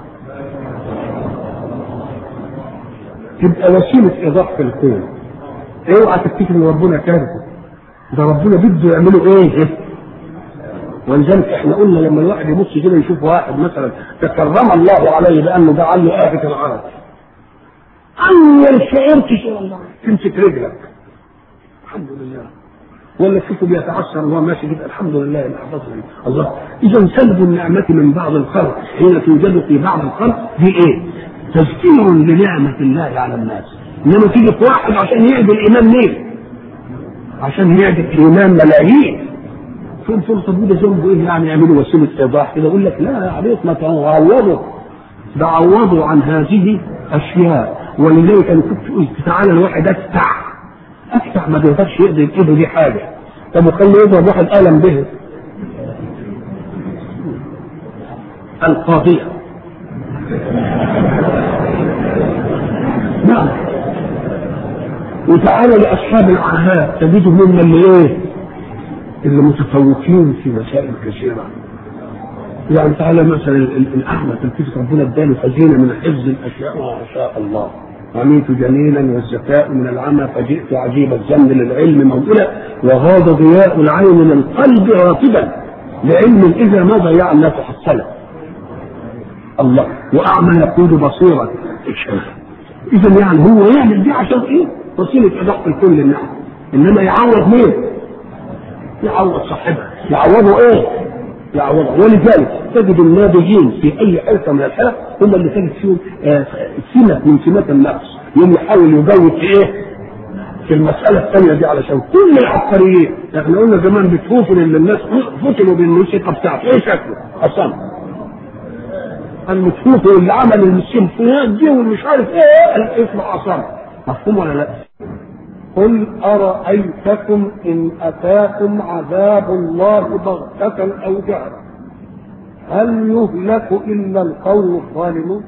Speaker 1: تبقى وسيلة إيضاح في الكون اوعى تفتكر ان ربنا كارثة ده ربنا بده يعملوا ايه ولذلك احنا قلنا لما الواحد يبص كده يشوف واحد مثلا تكرم الله عليه بانه جعل له آفة العرب أول شعرت والله تمسك رجلك الحمد لله ولا تشوفه بيتعثر وهو ماشي كده الحمد لله اللي حفظني الله اذا سلب النعمه من بعض الخلق حين توجد في بعض الخلق دي ايه؟ تذكير لنعمه الله على الناس انما تيجي في واحد عشان يعدل ايمان مين؟ عشان يعدل ايمان ملايين فين تقول طب وده ذنبه ايه يعني يعملوا وسيله ايضاح كده يقول لك لا يا عبيط ما تعوضوا ده عوضوا عن هذه اشياء ولذلك انا كنت قلت تعالى الواحد افتح افتح ما بيقدرش يقضي بايده دي حاجه طب وخليه يضرب واحد قلم به القاضية نعم وتعالى لأصحاب العهات تجدهم هم اللي إيه؟ اللي متفوقين في مسائل كثيرة يعني تعالى مثلا الأعمى تلفزة ربنا اداله خزينة من حفظ الأشياء ما شاء الله رميت جميلا والزكاء من العمى فجئت عجيب الذنب للعلم موئلا وغاض ضياء العين من القلب راتبا لعلم اذا ما ضيع لا تحصله الله واعمى يقود بصيرا اذا يعني هو يعمل دي عشان ايه؟ وسيله ادق الكل النعم انما يعوض مين؟ يعوض صاحبها يعوضه ايه؟ يعوضه ولذلك تجد النابغين في اي حرفه من الحرف هم اللي تجد فيهم آه سمه من سمات النقص يوم يحاول يجود في ايه؟ في المسألة الثانية دي علشان كل العبقريين احنا قلنا زمان بتفوتوا اللي الناس فتنوا بالموسيقى بتاعته ايه شكله؟ أصلا المتفوت اللي عمل السيمفونيات دي والمش عارف ايه اسمه أصلا مفهوم ولا لا؟ قل أرأيتكم إن أتاكم عذاب الله بغتة أو جهرا هل يهلك إلا القوم الظالمون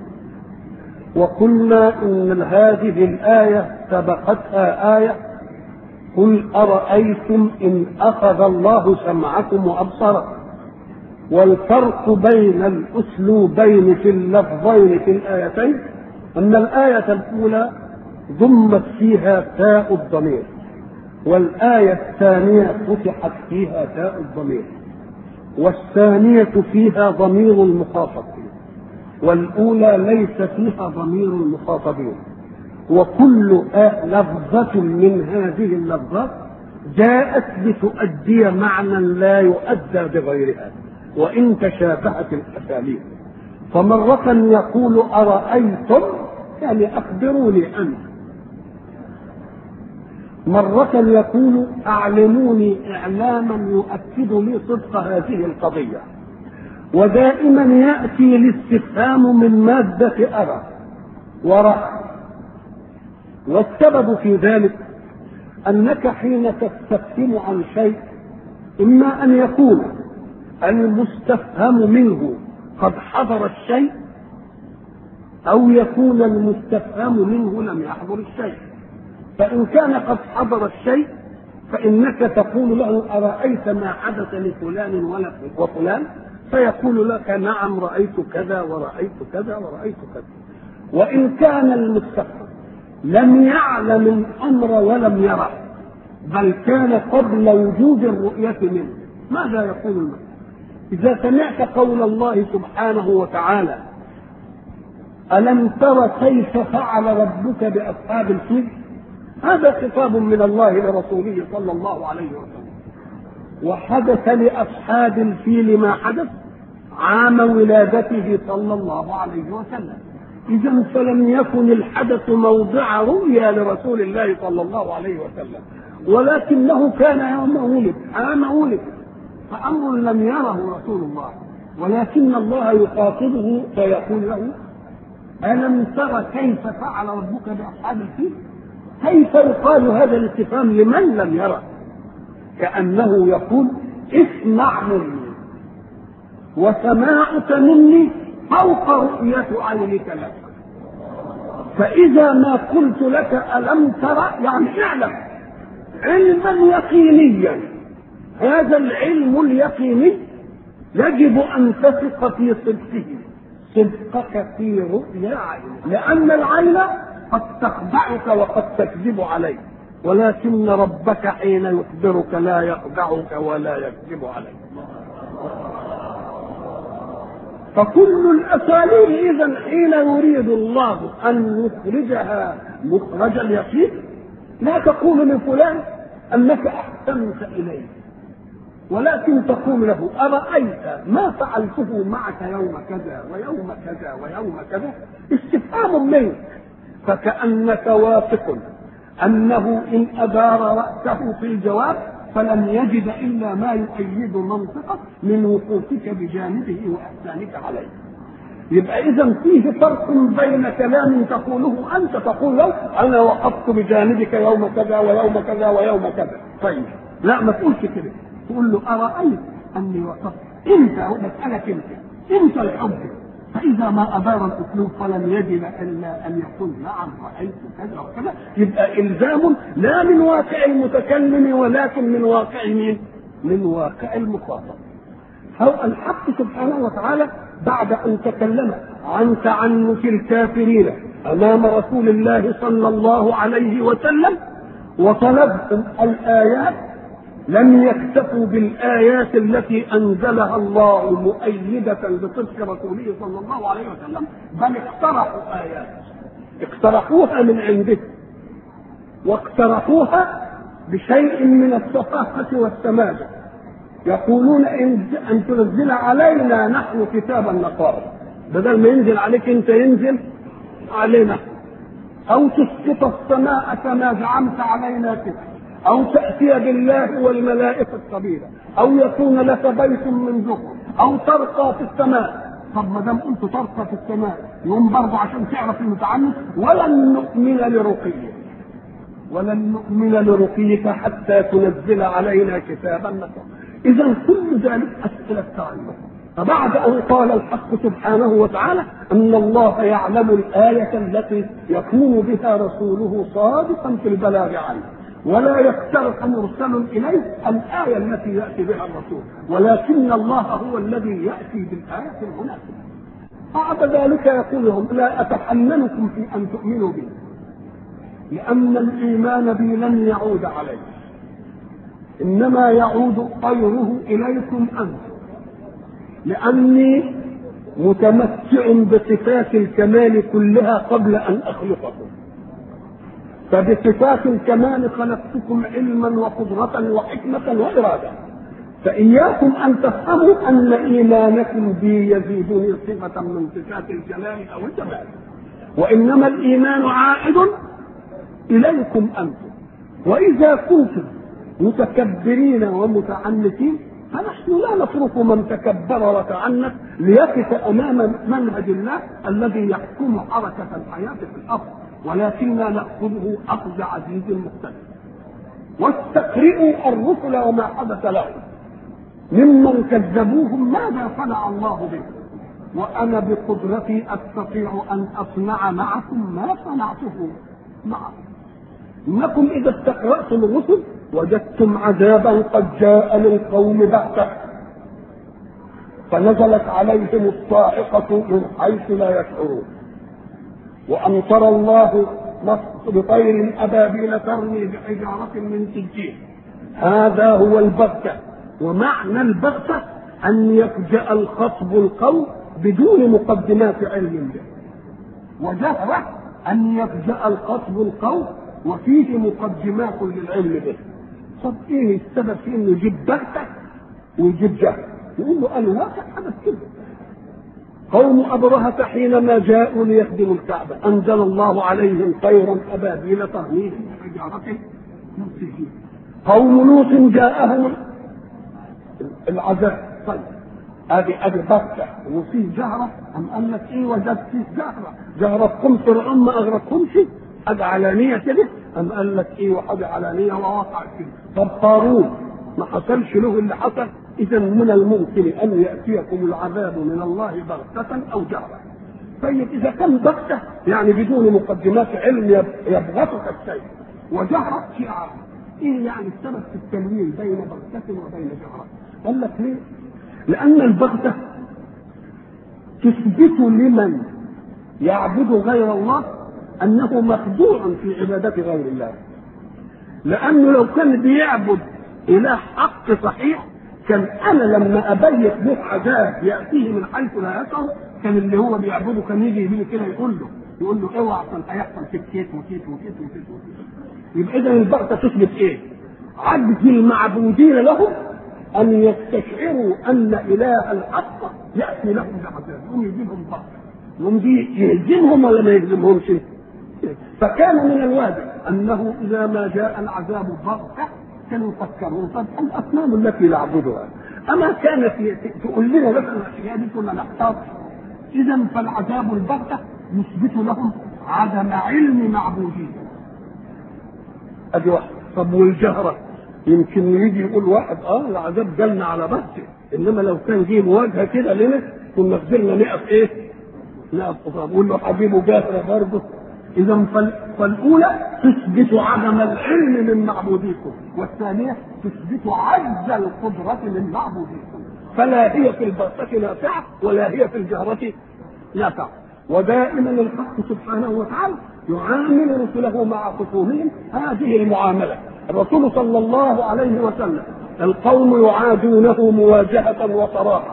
Speaker 1: وقلنا إن هذه الآية سبقتها آية قل أرأيتم إن أخذ الله سمعكم وأبصاركم والفرق بين الأسلوبين في اللفظين في الآيتين أن الآية الأولى ضمت فيها تاء الضمير والآية الثانية فتحت فيها تاء الضمير والثانية فيها ضمير المخاطبين والأولى ليس فيها ضمير المخاطبين وكل لفظة من هذه اللفظات جاءت لتؤدي معنى لا يؤدى بغيرها وإن تشابهت الأساليب فمرة يقول أرأيتم يعني أخبروني أنت مرة يقول أعلموني إعلاما يؤكد لي صدق هذه القضية ودائما يأتي الاستفهام من مادة أرى ورأى والسبب في ذلك أنك حين تستفهم عن شيء إما أن يكون المستفهم منه قد حضر الشيء أو يكون المستفهم منه لم يحضر الشيء فإن كان قد حضر الشيء فإنك تقول له أرأيت ما حدث لفلان ولا وفلان فيقول لك نعم رأيت كذا ورأيت كذا ورأيت كذا وإن كان المستفهم لم يعلم الأمر ولم يره بل كان قبل وجود الرؤية منه ماذا يقول المسلم إذا سمعت قول الله سبحانه وتعالى ألم تر كيف فعل ربك بأصحاب الفيل هذا خطاب من الله لرسوله صلى الله عليه وسلم وحدث لأصحاب الفيل ما حدث عام ولادته صلى الله عليه وسلم إذا فلم يكن الحدث موضع رؤيا لرسول الله صلى الله عليه وسلم ولكنه كان يوم ولد عام ولد فأمر لم يره رسول الله ولكن الله يخاطبه فيقول له ألم تر كيف فعل ربك بأصحاب الفيل؟ كيف يقال هذا الاستفهام لمن لم يره؟ كأنه يقول اسمع مني وسماعك مني فوق رؤية عينك لك فإذا ما قلت لك ألم ترى يعني اعلم علما يقينيا هذا العلم اليقيني يجب أن تثق في صدقه صدقك في رؤيا عين لأن العين قد تخدعك وقد تكذب عليك ولكن ربك حين يخبرك لا يخدعك ولا يكذب عليك فكل الاساليب اذا حين يريد الله ان يخرجها مخرج اليقين لا تقول لفلان انك احسنت اليه ولكن تقول له ارايت ما فعلته معك يوم كذا ويوم كذا ويوم كذا استفهام منك فكانك واثق انه ان ادار راسه في الجواب فلن يجد الا ما يؤيد منطقه من وقوفك بجانبه واحسانك عليه يبقى اذا فيه فرق بين كلام تقوله انت تقول له انا وقفت بجانبك يوم كذا ويوم كذا ويوم كذا طيب لا ما تقولش كده تقول له ارايت اني وقفت انت مسالك انت انت الحب فإذا ما أدار الأسلوب فلم يجد إلا أن يقول نعم رأيت كذا وكذا يبقى إلزام لا من واقع المتكلم ولكن من واقع مين؟ من واقع المخاطب. هو الحق سبحانه وتعالى بعد أن تكلم عن تعنت الكافرين أمام رسول الله صلى الله عليه وسلم وطلبهم الآيات لم يكتفوا بالآيات التي أنزلها الله مؤيدة بصدق رسوله صلى الله عليه وسلم بل اقترحوا آيات اقترحوها من عنده واقترحوها بشيء من الثقافة والسماجة يقولون إن أن تنزل علينا نحن كتابا نقرأه بدل ما ينزل عليك أنت ينزل علينا أو تسقط السماء كما زعمت علينا كتاب أو تأتي بالله والملائكة قبيلا أو يكون لك بيت من زخرف أو ترقى في السماء طب ما دام قلت ترقى في السماء يوم برضه عشان تعرف المتعنت ولن نؤمن لرقيك ولن نؤمن لرقيك حتى تنزل علينا كتابا نقرأ إذا كل ذلك أسئلة تعلم فبعد أن قال الحق سبحانه وتعالى أن الله يعلم الآية التي يكون بها رسوله صادقا في البلاغ عنه ولا يقترح مرسل اليه الايه التي ياتي بها الرسول ولكن الله هو الذي ياتي بالايه المناسبه بعد ذلك يقول لهم لا اتحملكم في ان تؤمنوا بي لان الايمان بي لن يعود علي انما يعود خيره اليكم انتم لاني متمتع بصفات الكمال كلها قبل ان اخلقكم فبصفات الكمال خلقتكم علما وقدرة وحكمة وإرادة فإياكم أن تفهموا أن إيمانكم بي يزيدني صفة من صفات الجلال أو الجمال وإنما الإيمان عائد إليكم أنتم وإذا كنتم متكبرين ومتعنتين فنحن لا نترك من تكبر وتعنت ليقف أمام منهج الله الذي يحكم حركة الحياة في الأرض ولكننا نأخذه أخذ عزيز مختلف واستقرئوا الرسل وما حدث لهم ممن كذبوهم ماذا صنع الله بهم وأنا بقدرتي أستطيع أن أصنع معكم ما صنعته معكم إنكم إذا استقرأتم الرسل وجدتم عذابا قد جاء للقوم بغتة فنزلت عليهم الصاعقة من حيث لا يشعرون وأمطر الله بطير أبابيل ترمي بحجارة من سجين هذا هو البغتة ومعنى البغتة أن يفجأ الخطب القول بدون مقدمات علم به وجهرة أن يفجأ الخطب القول وفيه مقدمات للعلم به طب ايه السبب في انه يجيب بغتة ويجيب جهل يقول له الواقع حدث كده قوم أبرهة حينما جاءوا ليخدموا الكعبة أنزل الله عليهم طيرا أبابيل ترميهم بحجارة من سجين قوم لوط جاءهم العذاب طيب هذه هذه بكة وفيه جهرة أم قال لك إيه وجدت فيه جهرة جهرة قم فرعون ما أغرقهمش حاجة علانية كده أم قال لك إيه وحاجة علانية ووقع كده طب قارون ما حصلش له اللي حصل إذا من الممكن أن يأتيكم العذاب من الله بغتة أو جهرة. طيب إذا كان بغتة يعني بدون مقدمات علم يبغتك الشيء وجهرة شيء عام. إيه يعني السبب في التنوين بين بغتة وبين جهرة؟ قال لك ليه؟ لأن البغتة تثبت لمن يعبد غير الله أنه مخدوع في عبادة غير الله. لانه لو كان بيعبد اله حق صحيح كان انا لما ابيت له عذاب ياتيه من حيث لا يشعر كان اللي هو بيعبده كان يجي يجي كده يقول له يقول له اوعى عشان هيحصل فيك كيت وكيت وكيت وكيت وكيت يبقى اذا البغته تثبت ايه؟ عجز المعبودين له ان يستشعروا ان اله الحق ياتي لهم بعذاب يقوم يجيبهم بغته يقوم دي يهزمهم ولا ما يهزمهمش؟ فكان من الواجب انه اذا ما جاء العذاب بغته كانوا يفكرون طب الاصنام التي نعبدها اما كانت تقول لنا مثلا الاشياء دي كنا نحتاط اذا فالعذاب البغته يثبت لهم عدم علم معبودين ادي واحد طب والجهره يمكن يجي يقول واحد اه العذاب جالنا على بغته انما لو كان جه مواجهه كده لنا كنا قدرنا نقف ايه؟ نقف قصاد نقول له حبيبه جاهره برضه اذا فالاولى تثبت عدم العلم من معبوديكم والثانيه تثبت عجز القدره من معبوديكم فلا هي في البغته نافعه ولا هي في الجهره نافعه ودائما الحق سبحانه وتعالى يعامل رسله مع خصومهم هذه المعامله الرسول صلى الله عليه وسلم القوم يعادونه مواجهه وصراحه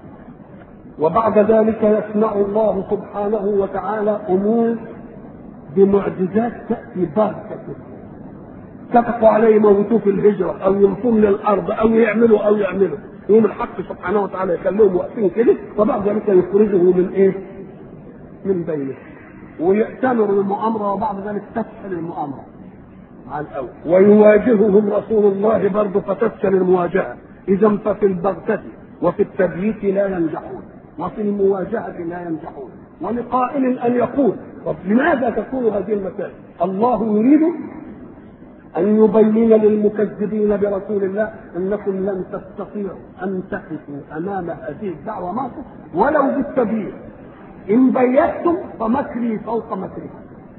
Speaker 1: وبعد ذلك يصنع الله سبحانه وتعالى امور بمعجزات تاتي بغته اتفقوا عليه يموتوه في الهجره او ينفوا من الارض او يعملوا او يعملوا يوم الحق سبحانه وتعالى يخليهم واقفين كده وبعد ذلك يخرجه من ايه؟ من بينه ويأتمر المؤامرة وبعد ذلك تفشل المؤامرة على الأول ويواجههم رسول الله برضه فتفشل المواجهة إذا ففي البغتة وفي التبييت لا ينجحون وفي المواجهة لا ينجحون ولقائل أن يقول طب لماذا تكون هذه المسائل؟ الله يريد أن يبين للمكذبين برسول الله أنكم لن تستطيعوا أن تقفوا أمام هذه الدعوة موقف ولو بالتبيين إن بيتم فمكري فوق مكري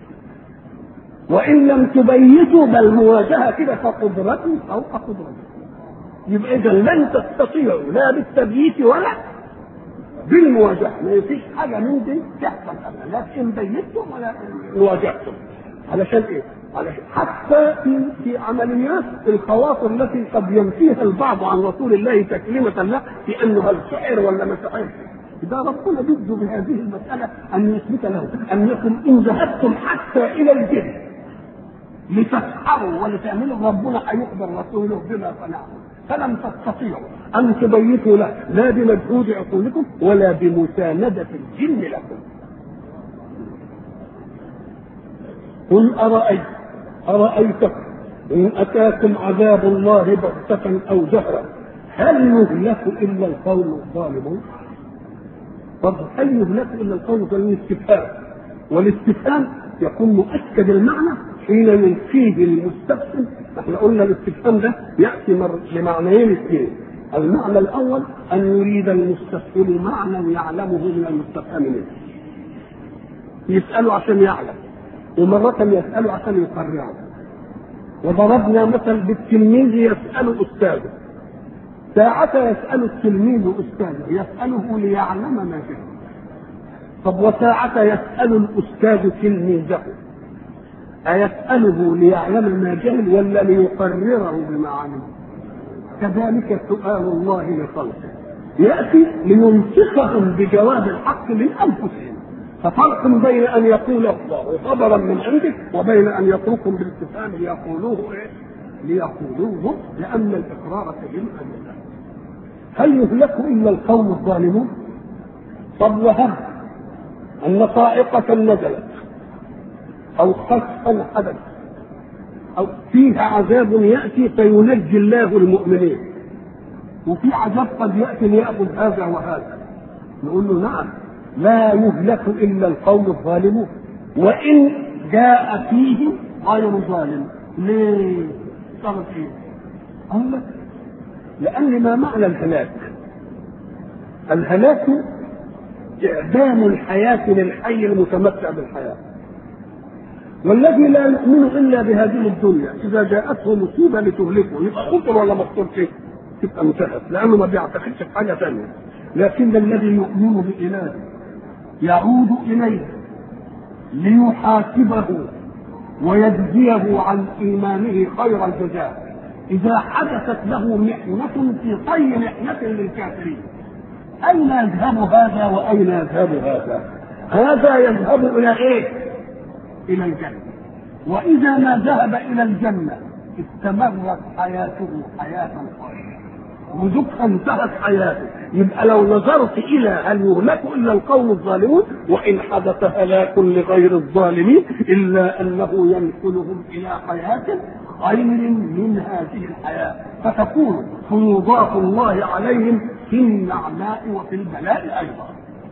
Speaker 1: وإن لم تبيتوا بل مواجهة كده فقدرتي فوق قدرتي يبقى إذا لن تستطيعوا لا بالتبييت ولا بالمواجهة ما فيش حاجة من دي تحصل أبدا لا إن بيتم ولا إن واجهتم علشان إيه؟ علشان حتى في في عمليات الخواطر التي قد ينفيها البعض عن رسول الله تكلمة له في أنه هل سحر ولا ما سحرش ده ربنا بده بهذه المسألة أن يثبت له أنكم إن ذهبتم حتى إلى الجن لتسحروا ولتعملوا ربنا هيخبر رسوله بما صنعتم فلم تستطيعوا أن تبيتوا له لا بمجهود عقولكم ولا بمساندة الجن لكم قل أرأيت أرأيتكم إن أتاكم عذاب الله بغتة أو جهرا هل يهلك إلا القوم الظالمون؟ طب هل يهلك الا القوم الظالمون استفهام والاستفهام يكون مؤكد المعنى حين ينفيه المستفهم احنا قلنا الاستفهام ده ياتي مر لمعنيين اثنين المعنى الاول ان يريد المستفهم معنى يعلمه من المستفهم منه يساله عشان يعلم ومرة يسأله عشان يقرره وضربنا مثل بالتلميذ يسأل أستاذه ساعة يسأل التلميذ أستاذه يسأله ليعلم ما جهل طب وساعة يسأل الأستاذ تلميذه أيسأله ليعلم ما جهل ولا ليقرره بما علم كذلك سؤال الله لخلقه يأتي لينسخهم بجواب الحق من أنفسهم ففرق بين أن يقول الله خبرا من عندك وبين أن يتركهم بالاستفهام ليقولوه إيه؟ ليقولوه لأن الإقرار سبيل الله هل يهلك إلا القوم الظالمون؟ طب وهم أن صائقة نزلت أو خسفا حدث أو فيها عذاب يأتي فينجي الله المؤمنين وفي عذاب قد يأتي ليأخذ هذا وهذا نقول له نعم لا يهلك إلا القوم الظالمون وإن جاء فيه غير ظالم ليه؟ صار فيه قال لك لأن ما معنى الهلاك؟ الهلاك إعدام الحياة للحي المتمتع بالحياة والذي لا يؤمن إلا بهذه الدنيا إذا جاءته مصيبة لتهلكه يبقى خطر ولا مخطر فيه؟ تبقى انتهت لأنه ما بيعتقدش في حاجة ثانية لكن الذي يؤمن بإله يعود إليه ليحاسبه ويجزيه عن إيمانه خير الجزاء إذا حدثت له محنة في طي محنة للكافرين أين يذهب هذا وأين يذهب هذا؟ هذا يذهب إلى إيه؟ إلى الجنة وإذا ما ذهب إلى الجنة استمرت حياته حياة طيبة وذقها انتهت حياته يبقى لو نظرت الى هل يهلك الا القوم الظالمون وان حدث هلاك لغير الظالمين الا انه ينقلهم الى حياه خير من هذه الحياه فتكون فيوضات الله عليهم في النعماء وفي البلاء ايضا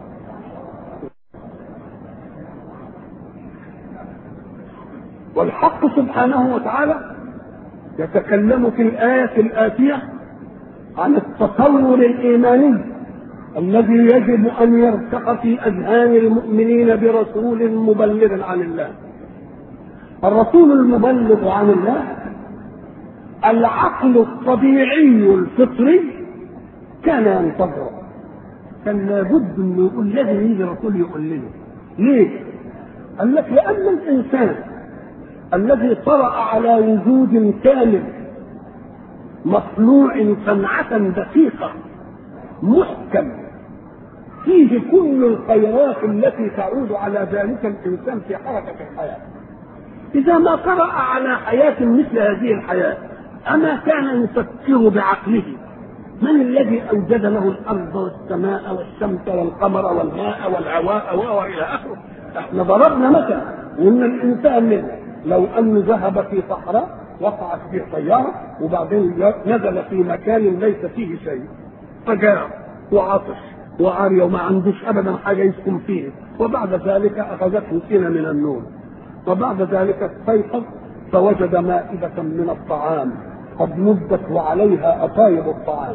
Speaker 1: والحق سبحانه وتعالى يتكلم في الآية الآتية عن التصور الإيماني الذي يجب أن يرتق في أذهان المؤمنين برسول مبلغ عن الله الرسول المبلغ عن الله العقل الطبيعي الفطري كان ينتظره كان لابد انه يقول لازم يجي رسول يقول لنا ليه؟ قال لك لأن الإنسان الذي طرأ على وجود كامل مصنوع صنعة دقيقة محكم فيه كل الخيرات التي تعود على ذلك الإنسان في حركة الحياة إذا ما قرأ على حياة مثل هذه الحياة أما كان يفكر بعقله من الذي أوجد له الأرض والسماء والشمس والقمر والماء والهواء وإلى آخره احنا ضربنا مثلا وإن الإنسان منه لو أنه ذهب في صحراء وقعت فيه طيارة وبعدين نزل في مكان ليس فيه شيء فجاع وعطش وعري وما عندوش أبدا حاجة يسكن فيه وبعد ذلك أخذته سنة من النوم وبعد ذلك استيقظ فوجد مائدة من الطعام قد مدت وعليها أطايب الطعام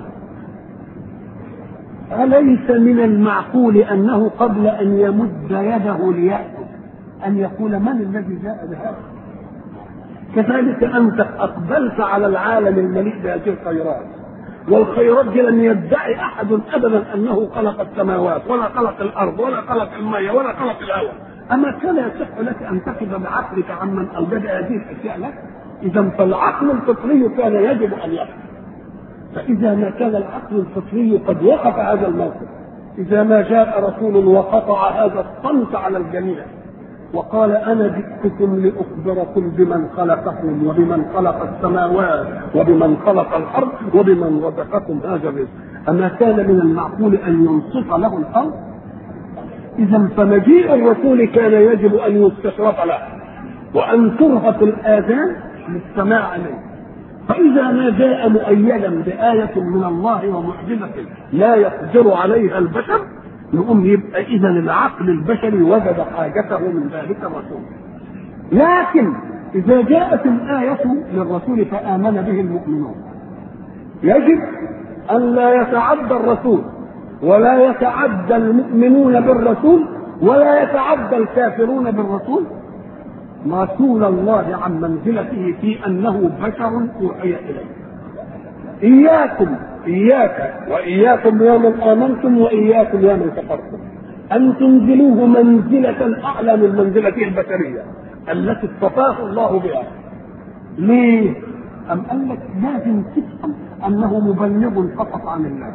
Speaker 1: أليس من المعقول أنه قبل أن يمد يده ليأكل أن يقول من الذي جاء بهذا كذلك أنت أقبلت على العالم المليء بهذه الخيرات والخيرات دي لم يدعي أحد أبدا أنه خلق السماوات ولا خلق الأرض ولا خلق المية ولا خلق الهواء أما كان يصح لك أن تقف بعقلك عمن أوجد هذه الأشياء لك إذا فالعقل الفطري كان يجب أن يقف فإذا ما كان العقل الفطري قد وقف هذا الموقف إذا ما جاء رسول وقطع هذا الصمت على الجميع وقال انا جئتكم لاخبركم بمن خلقكم وبمن خلق السماوات وبمن خلق الارض وبمن رزقكم هذا الرزق اما كان من المعقول ان ينصف له الارض اذا فمجيء الرسول كان يجب ان يستشرف له وان ترهق الاذان للسماع عليه فإذا ما جاء مؤيدا بآية من الله ومعجزة لا يقدر عليها البشر نقوم يبقى اذا العقل البشري وجد حاجته من ذلك الرسول لكن اذا جاءت الايه للرسول فامن به المؤمنون يجب ان لا يتعدى الرسول ولا يتعدى المؤمنون بالرسول ولا يتعدى الكافرون بالرسول رسول الله عن منزلته في انه بشر اوحي اليه اياكم إياك وإياكم يوم آمنتم وإياكم يوم كفرتم أن تنزلوه منزلة أعلى من منزلته البشرية التي اصطفاه الله بها ليه؟ أم قال لك لازم تفهم أنه مبلغ فقط عن الله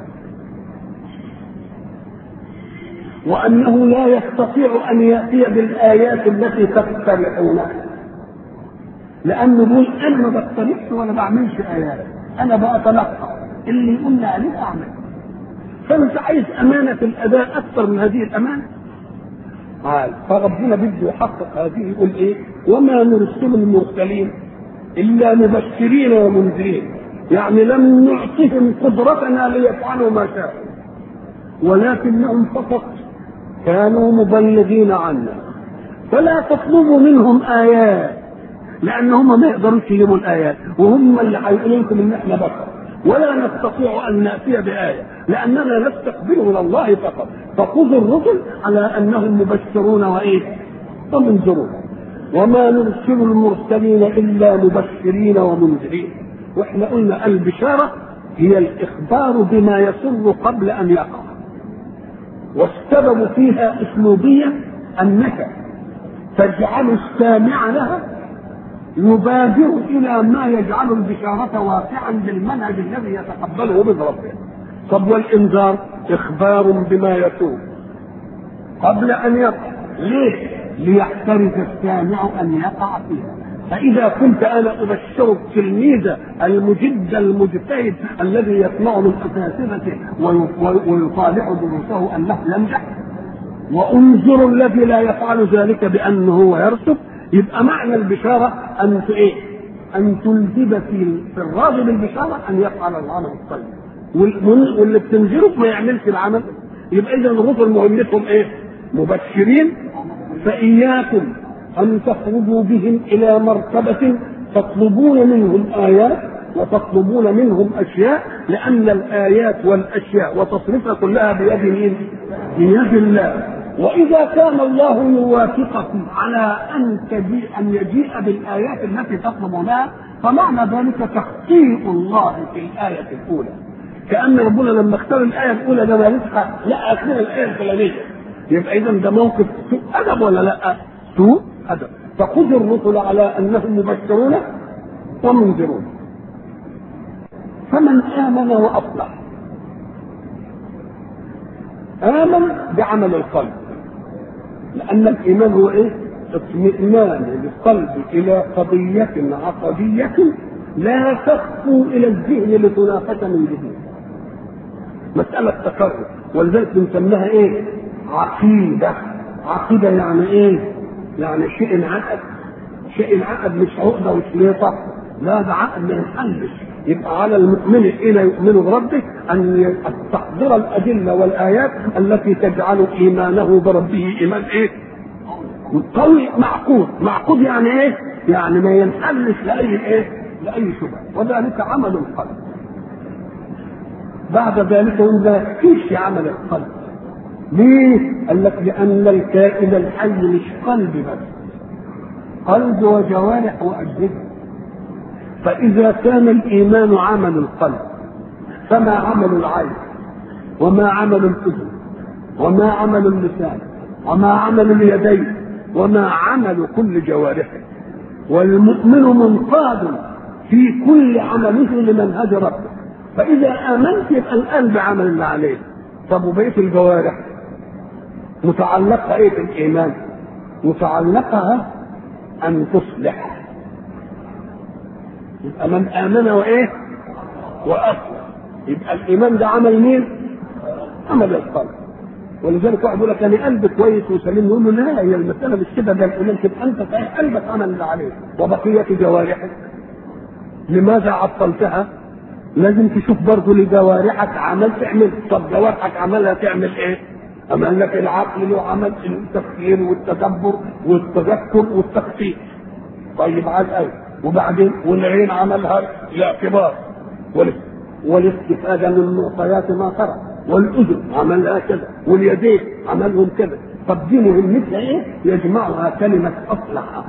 Speaker 1: وأنه لا يستطيع أن يأتي بالآيات التي تقترحونها لأنه بيقول أنا ما بقترحش ولا بعملش آيات أنا بأتلقى اللي قلنا عليه اعمل فانت عايز امانه الاداء اكثر من هذه الامانه قال فربنا بده يحقق هذه يقول ايه وما نرسل المرسلين الا مبشرين ومنذرين يعني لم نعطهم قدرتنا ليفعلوا ما شاءوا ولكنهم فقط كانوا مبلغين عنا فلا تطلبوا منهم ايات لان هم ما يقدروش يجيبوا الايات وهم اللي هيقولوا لكم ان احنا بشر ولا نستطيع ان ناتي بايه لاننا نستقبل من الله فقط فخذوا الرسل على انهم مبشرون وايه ومنذرون وما نرسل المرسلين الا مبشرين ومنذرين واحنا قلنا البشاره هي الاخبار بما يسر قبل ان يقع والسبب فيها اسلوبيه انك تجعل السامع لها يبادر الى ما يجعل البشاره واقعا بالمنهج الذي يتقبله من ربه طب والانذار اخبار بما يكون قبل ان يقع ليه ليحترز السامع ان يقع فيها فإذا كنت أنا أبشر التلميذ المجد المجتهد الذي يسمع من أساتذته ويطالع دروسه أنه ينجح وأنذر الذي لا يفعل ذلك بأنه هو يرسب يبقى معنى البشارة أن إيه؟ أن تلزم في في الراضي بالبشارة أن يفعل العمل الطيب واللي بتنذره ما يعملش العمل يبقى إذا الرسل مهمتهم إيه؟ مبشرين فإياكم أن تخرجوا بهم إلى مرتبة تطلبون منهم آيات وتطلبون منهم أشياء لأن الآيات والأشياء وتصرفها كلها بيد مين؟ بيد الله وإذا كان الله يوافقكم على أن تجيء أن يجيء بالآيات التي تطلبونها فمعنى ذلك تخطيط الله في الآية الأولى كأن ربنا لما اختار الآية الأولى ده ما لا أثناء الآية الفلانية يبقى إذا ده موقف سوء أدب ولا لا؟ سوء أدب فخذ الرسل على أنهم مبشرون ومنذرون فمن آمن وأصلح آمن بعمل القلب لأن الإيمان هو إيه؟ اطمئنان القلب إلى قضية عقدية لا تخفو إلى الذهن لتناقش من جديد مسألة تكرر ولذلك بنسميها إيه؟ عقيدة عقيدة يعني إيه؟ يعني شيء انعقد شيء انعقد مش عقدة وشليطة لا ده عقد ما ينحلش يبقى على المؤمن حين يؤمن بربه ان تحضر الادله والايات التي تجعل ايمانه بربه ايمان ايه؟ قوي معقود، معقود يعني ايه؟ يعني ما ينحلش لاي ايه؟ لاي شبهه، وذلك عمل القلب. بعد ذلك ما يكفيش عمل القلب. ليه؟ قال لك لأن الكائن الحي مش قلب بس. قلب وجوارح وأجهزة. فإذا كان الإيمان عمل القلب فما عمل العين وما عمل الأذن وما عمل اللسان وما عمل اليدين وما عمل كل جوارحه والمؤمن منقاد في كل عمله لمنهج ربه فإذا آمنت يبقى القلب عمل اللي عليه طب وبقية الجوارح متعلقة إيه في الإيمان؟ متعلقها أن تصلح يبقى من امن وايه واسلم يبقى الايمان ده عمل مين عمل القلب ولذلك واحد يقول لك انا قلبي كويس وسليم نقول له لا هي المساله مش كده ده الايمان تبقى انت صحيح قلبك عمل اللي عليه وبقيه جوارحك لماذا عطلتها؟ لازم تشوف برضه لجوارحك عمل تعمل طب جوارحك عملها تعمل ايه؟ أما لك العقل له عمل التفكير والتدبر والتذكر والتخطيط طيب على القلب وبعدين والعين عملها الاعتبار والاستفادة من معطيات ما ترى والأذن عملها كذا واليدين عملهم كذا طب دي مهمتها ايه؟ يجمعها كلمة أصلح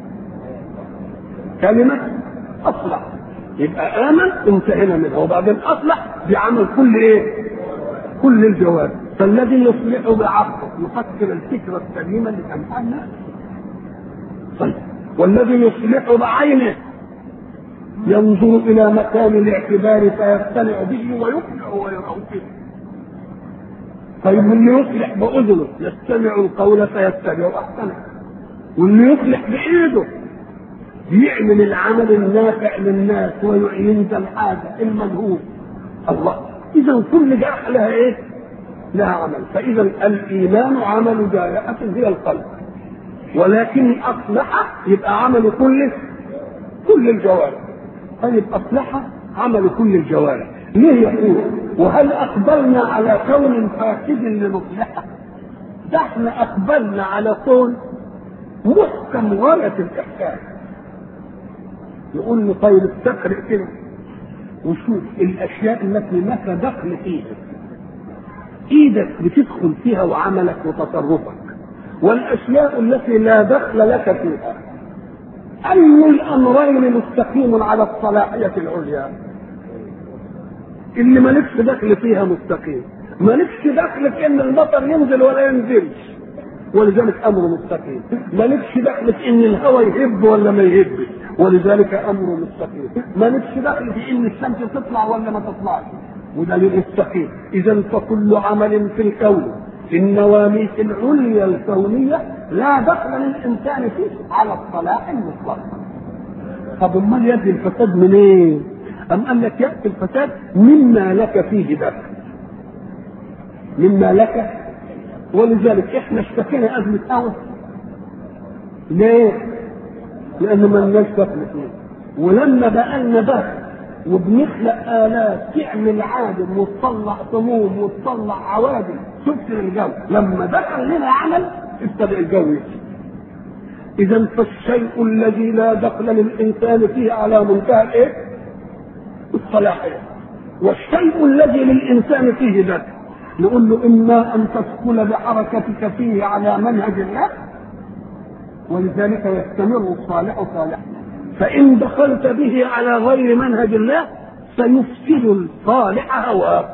Speaker 1: كلمة أصلح يبقى آمن انتهينا منها وبعدين أصلح بعمل كل ايه؟ كل الجواب فالذي يصلح بعقله يفكر الفكرة السليمة لتنفع الناس طيب والذي يصلح بعينه ينظر الى مكان الاعتبار فيقتنع به ويقنع ويراه به طيب واللي يصلح باذنه يستمع القول فيتبع احسنه واللي يصلح بايده يعمل العمل النافع للناس وينسى الحاجه المنهوب الله اذا كل جرح لها ايه؟ لها عمل فاذا الايمان عمل جارحه هي القلب ولكن أصلح يبقى عمل كل كل الجوارح طيب أصلح عمل كل الجوارح ليه يقول وهل أقبلنا على كون فاسد لنصلحه ده احنا أقبلنا على كون محكم غاية الإحكام يقول له طيب استقرئ كده وشوف الأشياء التي لك دخل فيها إيدك بتدخل فيها وعملك وتصرفك والاشياء التي لا دخل لك فيها اي الامرين مستقيم على الصلاحيه العليا اللي مالكش دخل فيها مستقيم مالكش دخل في ان المطر ينزل ولا ينزلش ولذلك امره مستقيم مالكش دخل في ان الهواء يهب ولا ما يهبش ولذلك امره مستقيم ما نفسش داخل في ان الشمس تطلع ولا ما تطلعش وده للمستقيم اذا فكل عمل في الكون في النواميس العليا الكونيه لا دخل للانسان فيه على الصلاح المطلق طب امال ياتي الفساد منين؟ إيه؟ ام قال لك ياتي الفساد مما لك فيه دخل مما لك ولذلك احنا اشتكينا ازمه هوى ليه؟ لان ما لناش دخل فيه ولما بقى لنا دخل وبنخلق آلات تعمل عادم وتطلع سموم وتطلع عوادم شفت الجو لما دخل لنا عمل ابتدأ الجو يمشي إذا فالشيء الذي لا دخل للإنسان فيه على منتهى الإيه؟ الصلاحية والشيء الذي للإنسان فيه دخل نقول له إما أن تدخل بحركتك فيه على منهج الله ولذلك يستمر الصالح صالحا فإن دخلت به على غير منهج الله سيفسد الصالح هواك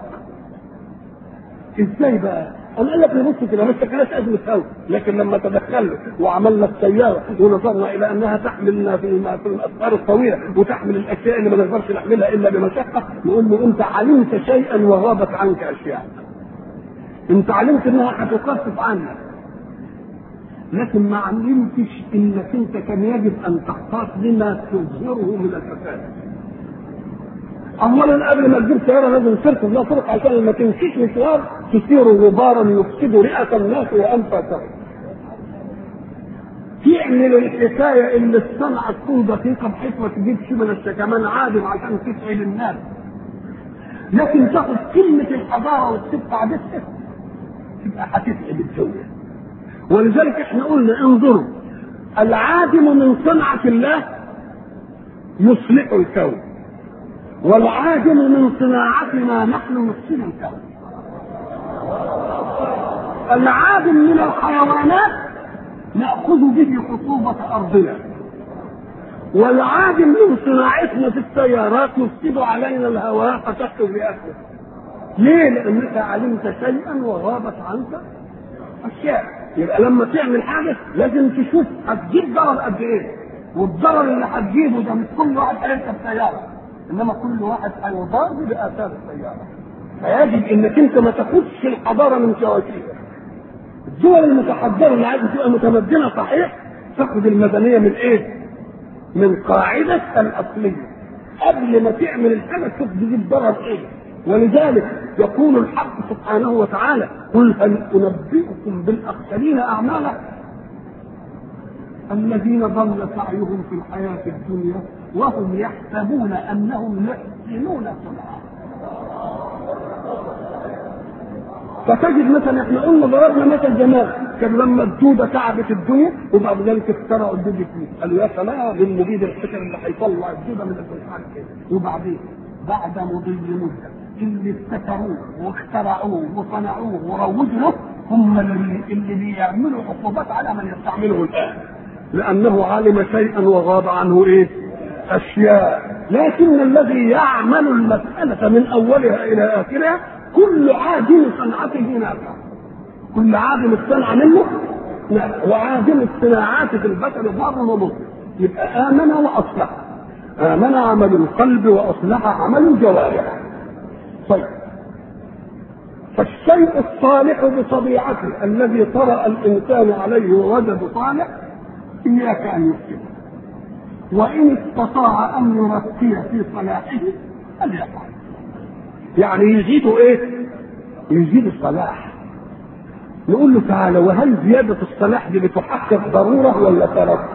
Speaker 1: ازاي بقى؟ أنا قال لك نبص كده ما استكناش أزمة هوا لكن لما تدخلنا وعملنا السيارة ونظرنا إلى أنها تحملنا في في الأسفار الطويلة وتحمل الأشياء اللي ما نقدرش نحملها إلا بمشقة نقول له أنت علمت شيئا وغابت عنك أشياء أنت علمت أنها هتخفف عنك لكن ما علمتش انك انت كان يجب ان تحتاط لما تظهره من الفساد. اولا قبل ما تجيب سياره لازم تركب لها طرق عشان ما تمشيش مشوار تثير غبارا يفسد رئه الناس وانفاسهم. تعمل الحكايه اللي الصنعه تكون دقيقه بحيث ما تجيبش من الشكمان عادم عشان تسعد الناس. لكن تاخد كلمه الحضاره وتسيب قعدتها تبقى هتسعد الدوله. ولذلك احنا قلنا انظروا العادم من صنعة الله يصلح الكون والعادم من صناعتنا نحن نفسد الكون العادم من الحيوانات نأخذ به خصوبة أرضنا والعادم من صناعتنا في السيارات يفسد علينا الهواء فتحكم بأكله ليه؟ لأنك علمت شيئا وغابت عنك أشياء يبقى لما تعمل حاجه لازم تشوف هتجيب ضرر قد ايه والضرر اللي هتجيبه ده مش كل واحد هيركب سياره انما كل واحد هيضار باثار السياره فيجب انك انت ما تاخدش الحضاره من شواشيها الدول المتحضره اللي عايزه تبقى متمدنه صحيح تاخد المدنيه من ايه؟ من قاعده الاصليه قبل ما تعمل الحاجه تشوف تجيب ضرر ايه ولذلك يقول الحق سبحانه وتعالى قل هل انبئكم بالاخسرين اعمالا الذين ضل سعيهم في الحياه الدنيا وهم يحسبون انهم يحسنون صنعا فتجد مثلا احنا قلنا ضربنا مثل زمان كان لما الدوده تعبت الدنيا وبعد ذلك اخترعوا الدوده فيه قالوا يا سلام المبيد الحكر اللي هيطلع الدوده من الفرحان كده وبعدين بعد مضي مده اللي ابتكروه واخترعوه وصنعوه وروجوا له هم اللي, اللي بيعملوا عقوبات على من يستعمله الان لانه علم شيئا وغاب عنه ايه؟ اشياء لكن الذي يعمل المساله من اولها الى اخرها كل عادم صنعته نافع كل عادم الصنعه منه نافع وعادم الصناعات في البشر ضار ومضر يبقى امن واصلح امن عمل القلب واصلح عمل الجوارح طيب فالشيء الصالح بطبيعته الذي طرأ الإنسان عليه ووجد صالح إياك أن يفسده وإن استطاع أن يرقي في صلاحه فليفعل يعني يزيد إيه؟ يزيد الصلاح نقول له تعالى وهل زيادة الصلاح دي بتحقق ضرورة ولا ترك؟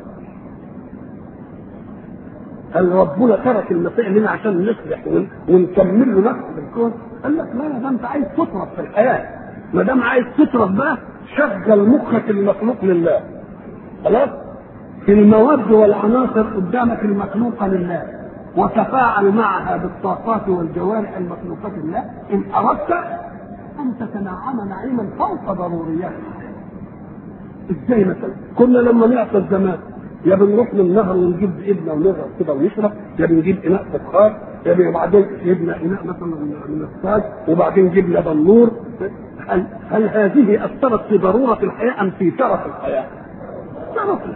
Speaker 1: هل ربنا ترك المسيح لنا عشان نصلح ونكمل له نفسه في الكون؟ قال لك لا ما دام انت عايز تترك في الحياه ما دام عايز تترك بقى شغل مخك المخلوق لله خلاص؟ في المواد والعناصر قدامك المخلوقه لله وتفاعل معها بالطاقات والجوارح المخلوقات لله ان اردت ان تتنعم نعيما فوق ضرورياتك ازاي مثلا؟ كنا لما نعطى زمان يا بنروح للنهر ونجيب ابنه ونغرق كده ونشرب يا بنجيب اناء فخار يا بعدين جبنا اناء مثلا من الصاج وبعدين جبنا بنور هل, هل هذه اثرت في ضروره الحياه ام في شرف الحياه؟ شرف الحياه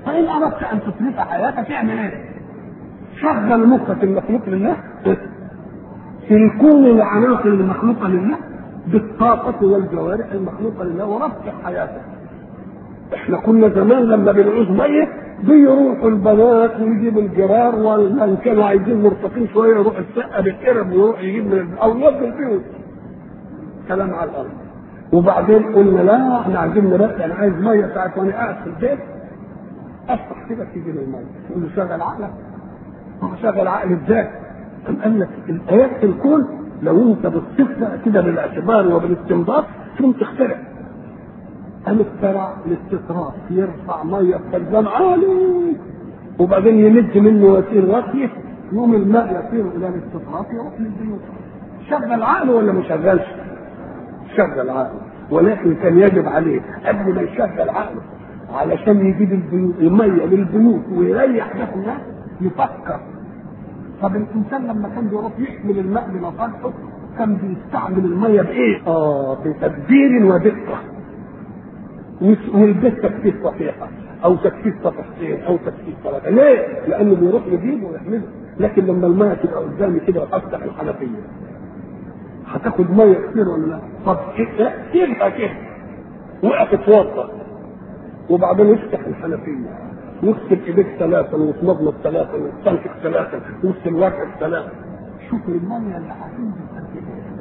Speaker 1: فان اردت ان تتلف حياتك اعمل ايه؟ شغل مخك المخلوق لله في كل العناصر المخلوقه لله بالطاقة والجوارح المخلوقة لله ورفع حياتك. احنا كنا زمان لما بنعوز مية بيروحوا البنات ويجيبوا الجرار ولا كانوا عايزين مرتقين شوية يروح الشقة بالقرب ويروح يجيب من الأولاد بالبيوت. كلام على الأرض. وبعدين قلنا لا احنا عايزين نرقي انا عايز مية ساعة وانا قاعد في البيت افتح كده تيجي لي المية تقول له شغل عقلك هو شغل عقل ازاي؟ قام قال لك الايات في الكون لو انت بتصفها كده بالاعتبار وبالاستنباط ثم تخترع قام اخترع الاستطراف يرفع ميه بخزان عالي وبعدين يمد منه وسيل راسيه يوم الماء يصير الى الاستطراف يروح للبيوت شغل عقله ولا ما شغلش؟ شغل عقله ولكن كان يجب عليه قبل ما يشغل عقله علشان يجيب البيوت الميه للبيوت ويريح ده كلها يفكر طب الانسان لما كان بيروح يحمل الماء لمصالحه كان بيستعمل الميه بايه؟ اه بتدبير ودقه والبيت تكفيف صحيحه او تكفيف صفحتين او تكفيف ثلاثه ليه؟ لانه بيروح يجيبه ويحمله لكن لما الميه تبقى قدامي كده وافتح الحنفيه هتاخد ميه كتير ولا لا؟ طب سيبها كده وقف اتوضا وبعدين يفتح الحنفيه واغسل ايديك ثلاثة وتمضمض ثلاثة وتنفق ثلاثة واغسل وجهك ثلاثة شوف المية اللي هتنزل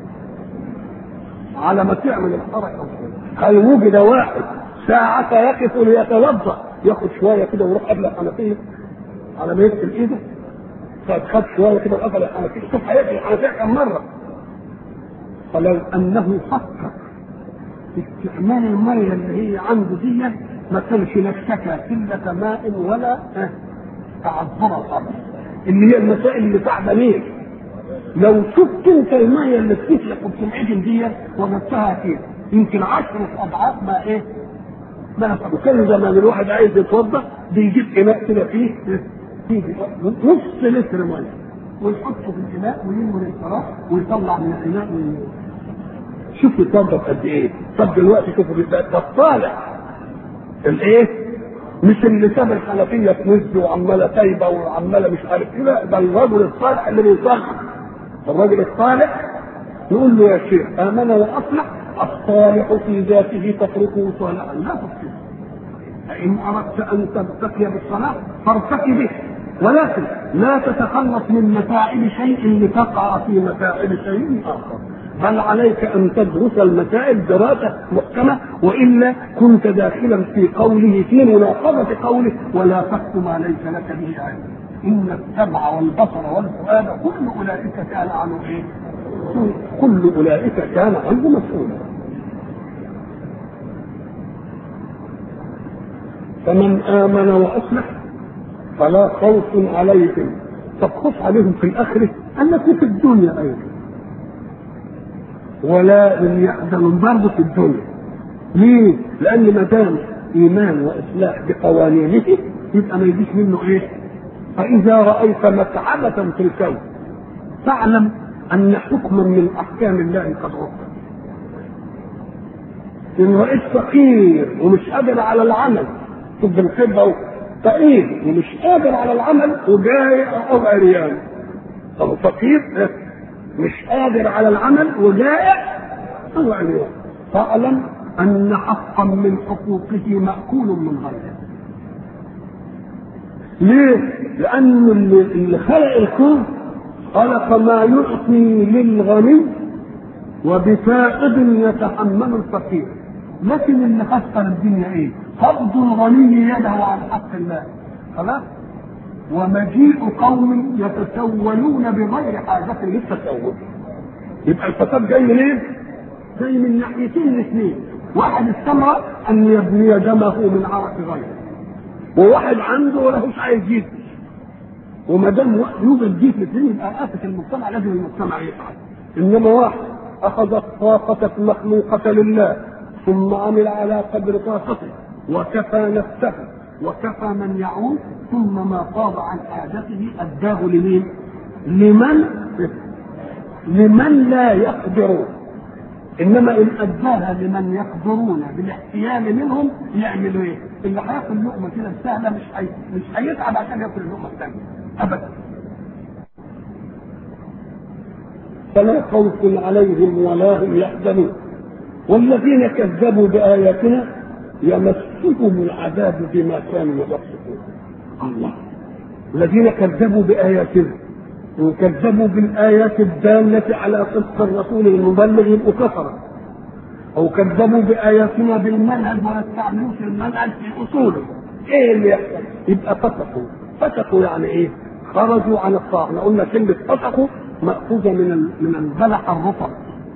Speaker 1: على ما تعمل الحركة هل وجد واحد ساعة يقف ليتوضأ ياخد شوية كده ويروح قبل الحنفية على ما يغسل ايده طيب خد شوية كده وقفل الحنفية شوف هيقفل الحنفية كم مرة فلو أنه فكر في استعمال المية اللي هي عنده دي ما كانش لا اشتكى قلة ماء ولا تعذر الأرض اللي هي المسائل اللي تعبانين لو شفت انت المية اللي بتفلق وبتنعجن دي وجدتها كده يمكن عشرة أضعاف ما إيه؟ ما وكان زمان الواحد عايز يتوضأ بيجيب إناء كده فيه فيه نص لتر مية ويحطه في الإناء وينمر الفراغ ويطلع من الإناء وي... شوف يتوضأ قد إيه؟ طب دلوقتي شوفوا ده الصالح الايه؟ مش اللي ساب الحنفيه تنز وعماله تايبه وعماله مش عارف ايه لا ده الرجل الصالح اللي بيصلح الرجل الصالح يقول له يا شيخ امن واصلح الصالح في ذاته تتركه صالحا لا تفسده فان اردت ان ترتقي بالصلاه فارتقي به ولكن لا تتخلص من متاعب شيء لتقع في متاعب شيء اخر بل عليك ان تدرس المسائل دراسه محكمه والا كنت داخلا في قوله في مناقضه قوله ولا تقف ما ليس لك به علم ان السمع والبصر والفؤاد كل اولئك كان عنه ايه؟ كل اولئك كان عنه مسؤولا فمن امن واصلح فلا خوف عليهم طب خوف عليهم في الاخره انك في الدنيا ايضا ولا هم يحزنون برضه في الدنيا ليه؟ لأن ما دام إيمان وإصلاح بقوانينه يبقى ما يجيش منه إيه؟ فإذا رأيت متعبة في الكون فاعلم أن حكما من أحكام الله قد عقد إن رأيت فقير ومش قادر على العمل شوف الخبرة فقير ومش قادر على العمل وجاي أو عريان طب فقير مش قادر على العمل وجائع هو عريان فاعلم ان حقا من حقوقه ماكول من غيره ليه؟ لأن اللي خلق الكون خلق ما يعطي للغني وبفائض يتحمل الفقير لكن اللي خسر الدنيا ايه؟ قبض الغني يده عن حق الله خلاص؟ ومجيء قوم يتسولون بغير حاجة للتسول يبقى الفساد جاي منين؟ جاي من ناحيتين الاثنين واحد استمر ان يبني دمه من عرق غيره وواحد عنده ولهوش عايز يدي وما دام يوجد دي في الاثنين يبقى اسس المجتمع لازم المجتمع يفعل انما واحد اخذ الطاقة المخلوقة لله ثم عمل على قدر طاقته وكفى نفسه وكفى من يعود ثم ما فاض عن حاجته اداه لمين؟ لمن لمن لا يقدرون انما ان اداها لمن يقدرون بالاحتيال منهم يعملوا ايه؟ اللي هياكل لقمه كده سهله مش حي... مش هيتعب عشان ياكل اللقمه الثانيه ابدا فلا خوف عليهم ولا هم يحزنون والذين كذبوا بآياتنا يمسهم العذاب بما كانوا يفسقون الله الذين كذبوا بآياتنا وكذبوا بالآيات الدالة على صدق الرسول المبلغ يبقوا كفرة أو كذبوا بآياتنا بالمنهج ولا يستعملوش المنهج في أصوله إيه اللي يحصل؟ يبقى فسقوا فسقوا يعني إيه؟ خرجوا عن الطاعة احنا قلنا كلمة فسقوا مأخوذة من ال... من البلح الرطب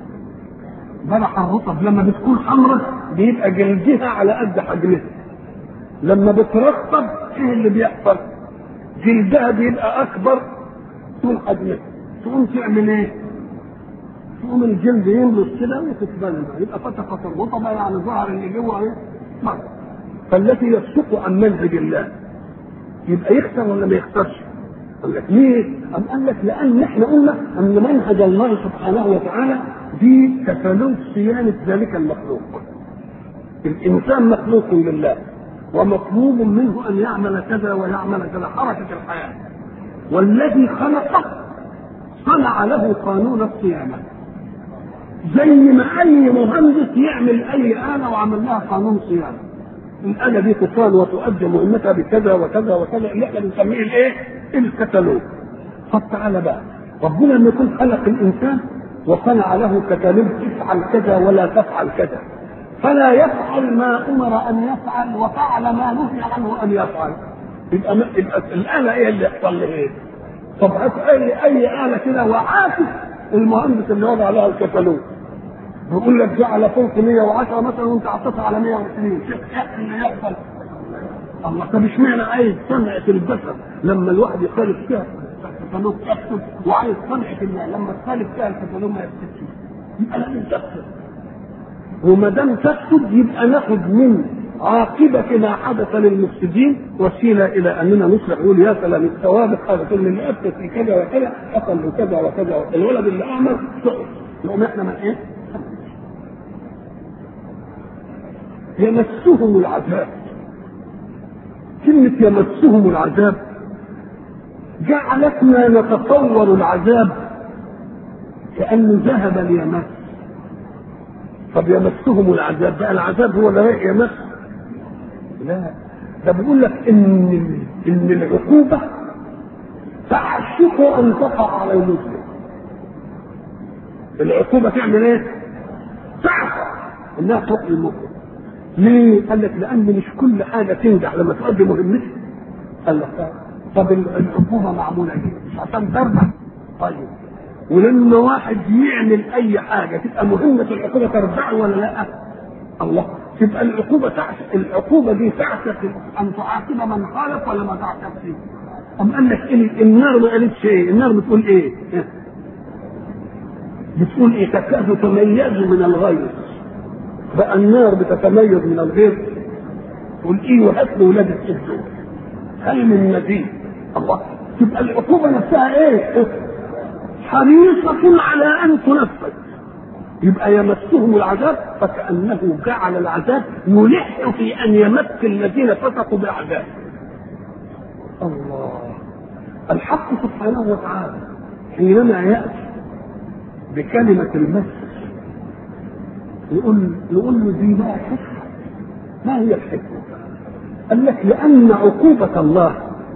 Speaker 1: بلح الرطب لما بتكون حمرا بيبقى جلدها على قد حجمها لما بترطب ايه اللي بيحصل؟ جلدها بيبقى اكبر طول حجمها تقوم تعمل ايه؟ تقوم الجلد يملص كده وتتبلى يبقى فتحت الرطبه يعني ظهر اللي جوه ايه؟ مرة. فالتي يفسق عن منهج الله يبقى يخسر ولا ما يخسرش؟ قال لك ليه؟ أم قال لك لأن احنا قلنا أن منهج الله سبحانه وتعالى في كتالوج صيانة ذلك المخلوق. الإنسان مخلوق لله ومطلوب منه أن يعمل كذا ويعمل كذا حركة الحياة. والذي خلقه صنع له قانون الصيانة. زي ما أي مهندس يعمل أي آلة وعمل لها قانون صيانة. الآلة دي تصان وتؤدي مهمتها بكذا وكذا وكذا اللي احنا بنسميه الايه؟ الكتالوج. طب تعالى بقى ربنا لما يكون خلق الإنسان وصنع له كتالوج افعل كذا ولا تفعل كذا فلا يفعل ما أمر أن يفعل وفعل ما نهي عنه أن يفعل يبقى, يبقى الآلة إيه اللي يحصل له إيه؟ طب هات أي أي آلة كده وعاكس المهندس اللي وضع لها الكتالوج بيقول لك جعل فوق 110 مثلا وانت حطيتها على 120 شوف ايه اللي يحصل الله طب اشمعنى عايز صنعة البشر لما الواحد يخالف فيها الكتالوج يكتب وعايز صنعة الله لما تخالف فيها الكتالوج ما يكتبش يبقى لازم تكتب وما دام تكتب يبقى ناخد من عاقبة ما حدث للمفسدين وسيلة إلى أننا نصلح نقول يا سلام الثوابت هذا كل اللي أفتت في كذا وكذا حصل له كذا وكذا الولد اللي أعمل سقط نقوم إحنا من إيه؟ يمسهم العذاب كلمة يمسهم العذاب جعلتنا نتصور العذاب كأنه ذهب ليمس طب يمسهم العذاب بقى العذاب هو اللي يمس لا ده بيقول لك ان ان العقوبه تعشق ان تقع على المسلم العقوبه تعمل ايه؟ تعشق انها تقع المسلم ليه؟ قال لك لان مش كل حاجه تنجح لما تؤدي مهمتها قال لك طب العقوبه معموله ليه؟ مش عشان تربح طيب ولما واحد يعمل اي حاجه تبقى مهمه العقوبه تربح ولا لا؟ الله تبقى العقوبه تعشق العقوبه دي تعشق ان تعاقب من خالف ولا ما تعشقش؟ أم قال لك إيه النار ما قالتش ايه؟ النار بتقول ايه؟ بتقول ايه؟ تكاد تميز من الغيظ بقى النار بتتميز من الغيظ تقول ايه وهات له ولاد الست هل من مزيد؟ الله تبقى العقوبه نفسها ايه؟ حريصة على أن تنفذ يبقى يمسهم العذاب فكأنه جعل العذاب يلح في أن يمس الذين فسقوا بالعذاب الله الحق سبحانه وتعالى حينما يأتي بكلمة المس يقول يقول له دي بقى حكمة ما هي الحكمة؟ قال لك لأن عقوبة الله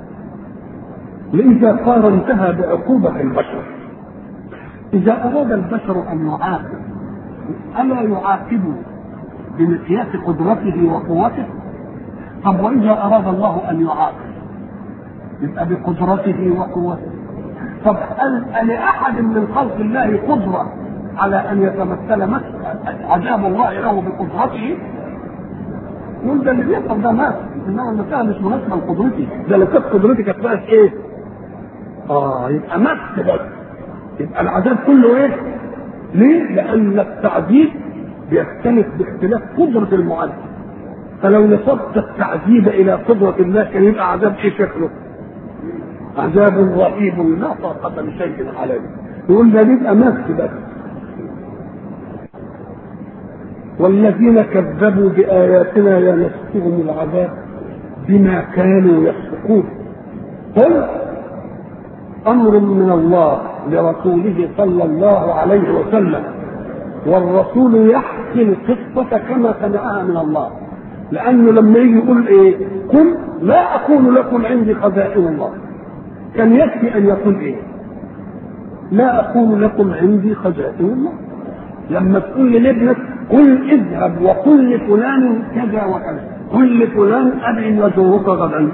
Speaker 1: إذا قارنتها بعقوبة البشر إذا أراد البشر أن يعاقب ألا يعاقب بمقياس قدرته وقوته؟ طب وإذا أراد الله أن يعاقب يبقى بقدرته وقوته طب هل لأحد من خلق الله قدرة على أن يتمثل عذاب الله له بقدرته؟ يقول ده اللي بيحصل ده مات انما المسألة مش مناسبة لقدرتي ده لو كانت قدرتي كانت بقت ايه؟ اه يبقى مات بس يبقى العذاب كله ايه؟ ليه؟ لأن التعذيب بيختلف باختلاف قدرة المعذب. فلو نسبت التعذيب إلى قدرة الله كان يبقى عذاب إيه شكله؟ عذاب رهيب لا طاقة لشيء عليه. يقول ده بيبقى مس بس. والذين كذبوا بآياتنا يمسهم العذاب بما كانوا يفسقون قل أمر من الله لرسوله صلى الله عليه وسلم والرسول يحكي القصة كما سمعها من الله لأنه لما يجي يقول إيه قل لا أقول لكم عندي خزائن الله كان يكفي أن يقول إيه لا أقول لكم عندي خزائن الله لما تقول لابنك قل اذهب وقل لفلان كذا وكذا قل لفلان ابي يزورك غدا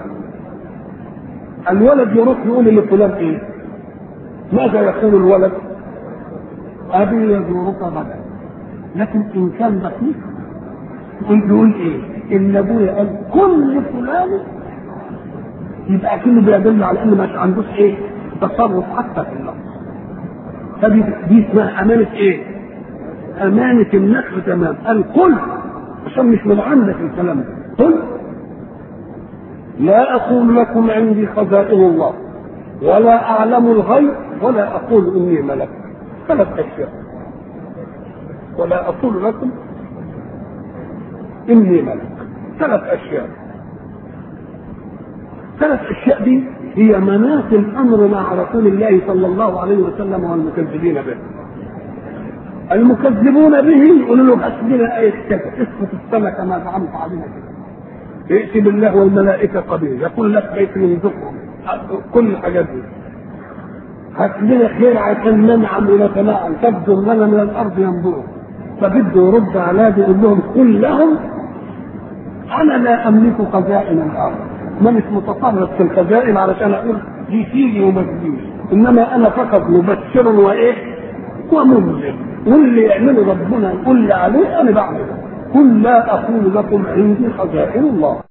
Speaker 1: الولد يروح يقول لفلان ايه ماذا يقول الولد ابي يزورك غدا لكن ان كان دقيق يقول ايه ان ابويا قال كل فلان يبقى كله بيدل على انه ما عندوش ايه تصرف حتى في اللفظ فدي دي اسمها امانه ايه امانه النقل تمام الكل عشان مش من عندك الكلام ده قل لا اقول لكم عندي خزائن الله ولا اعلم الغيب ولا اقول اني ملك ثلاث اشياء ولا اقول لكم اني ملك ثلاث اشياء ثلاث اشياء دي هي مناط الامر مع رسول الله صلى الله عليه وسلم والمكذبين به المكذبون به يقولوا له هات لنا آية كذا اسقط السماء كما زعمت علينا كده ائت بالله والملائكة قبيل يقول لك بيت من ذكر كل الحاجات دي هات لنا خير عشان ننعم ونتنعم تبدو لنا من الأرض ينظروا فبده يرد على دي يقول لهم قل لهم أنا لا أملك خزائن الأرض ما مش متصرف في الخزائن علشان أقول دي تيجي وما تجيش إنما أنا فقط مبشر وإيه ومنذر واللي يعمله ربنا يقول لي عليه انا بعمله قل لا اقول لكم عندي خزائن الله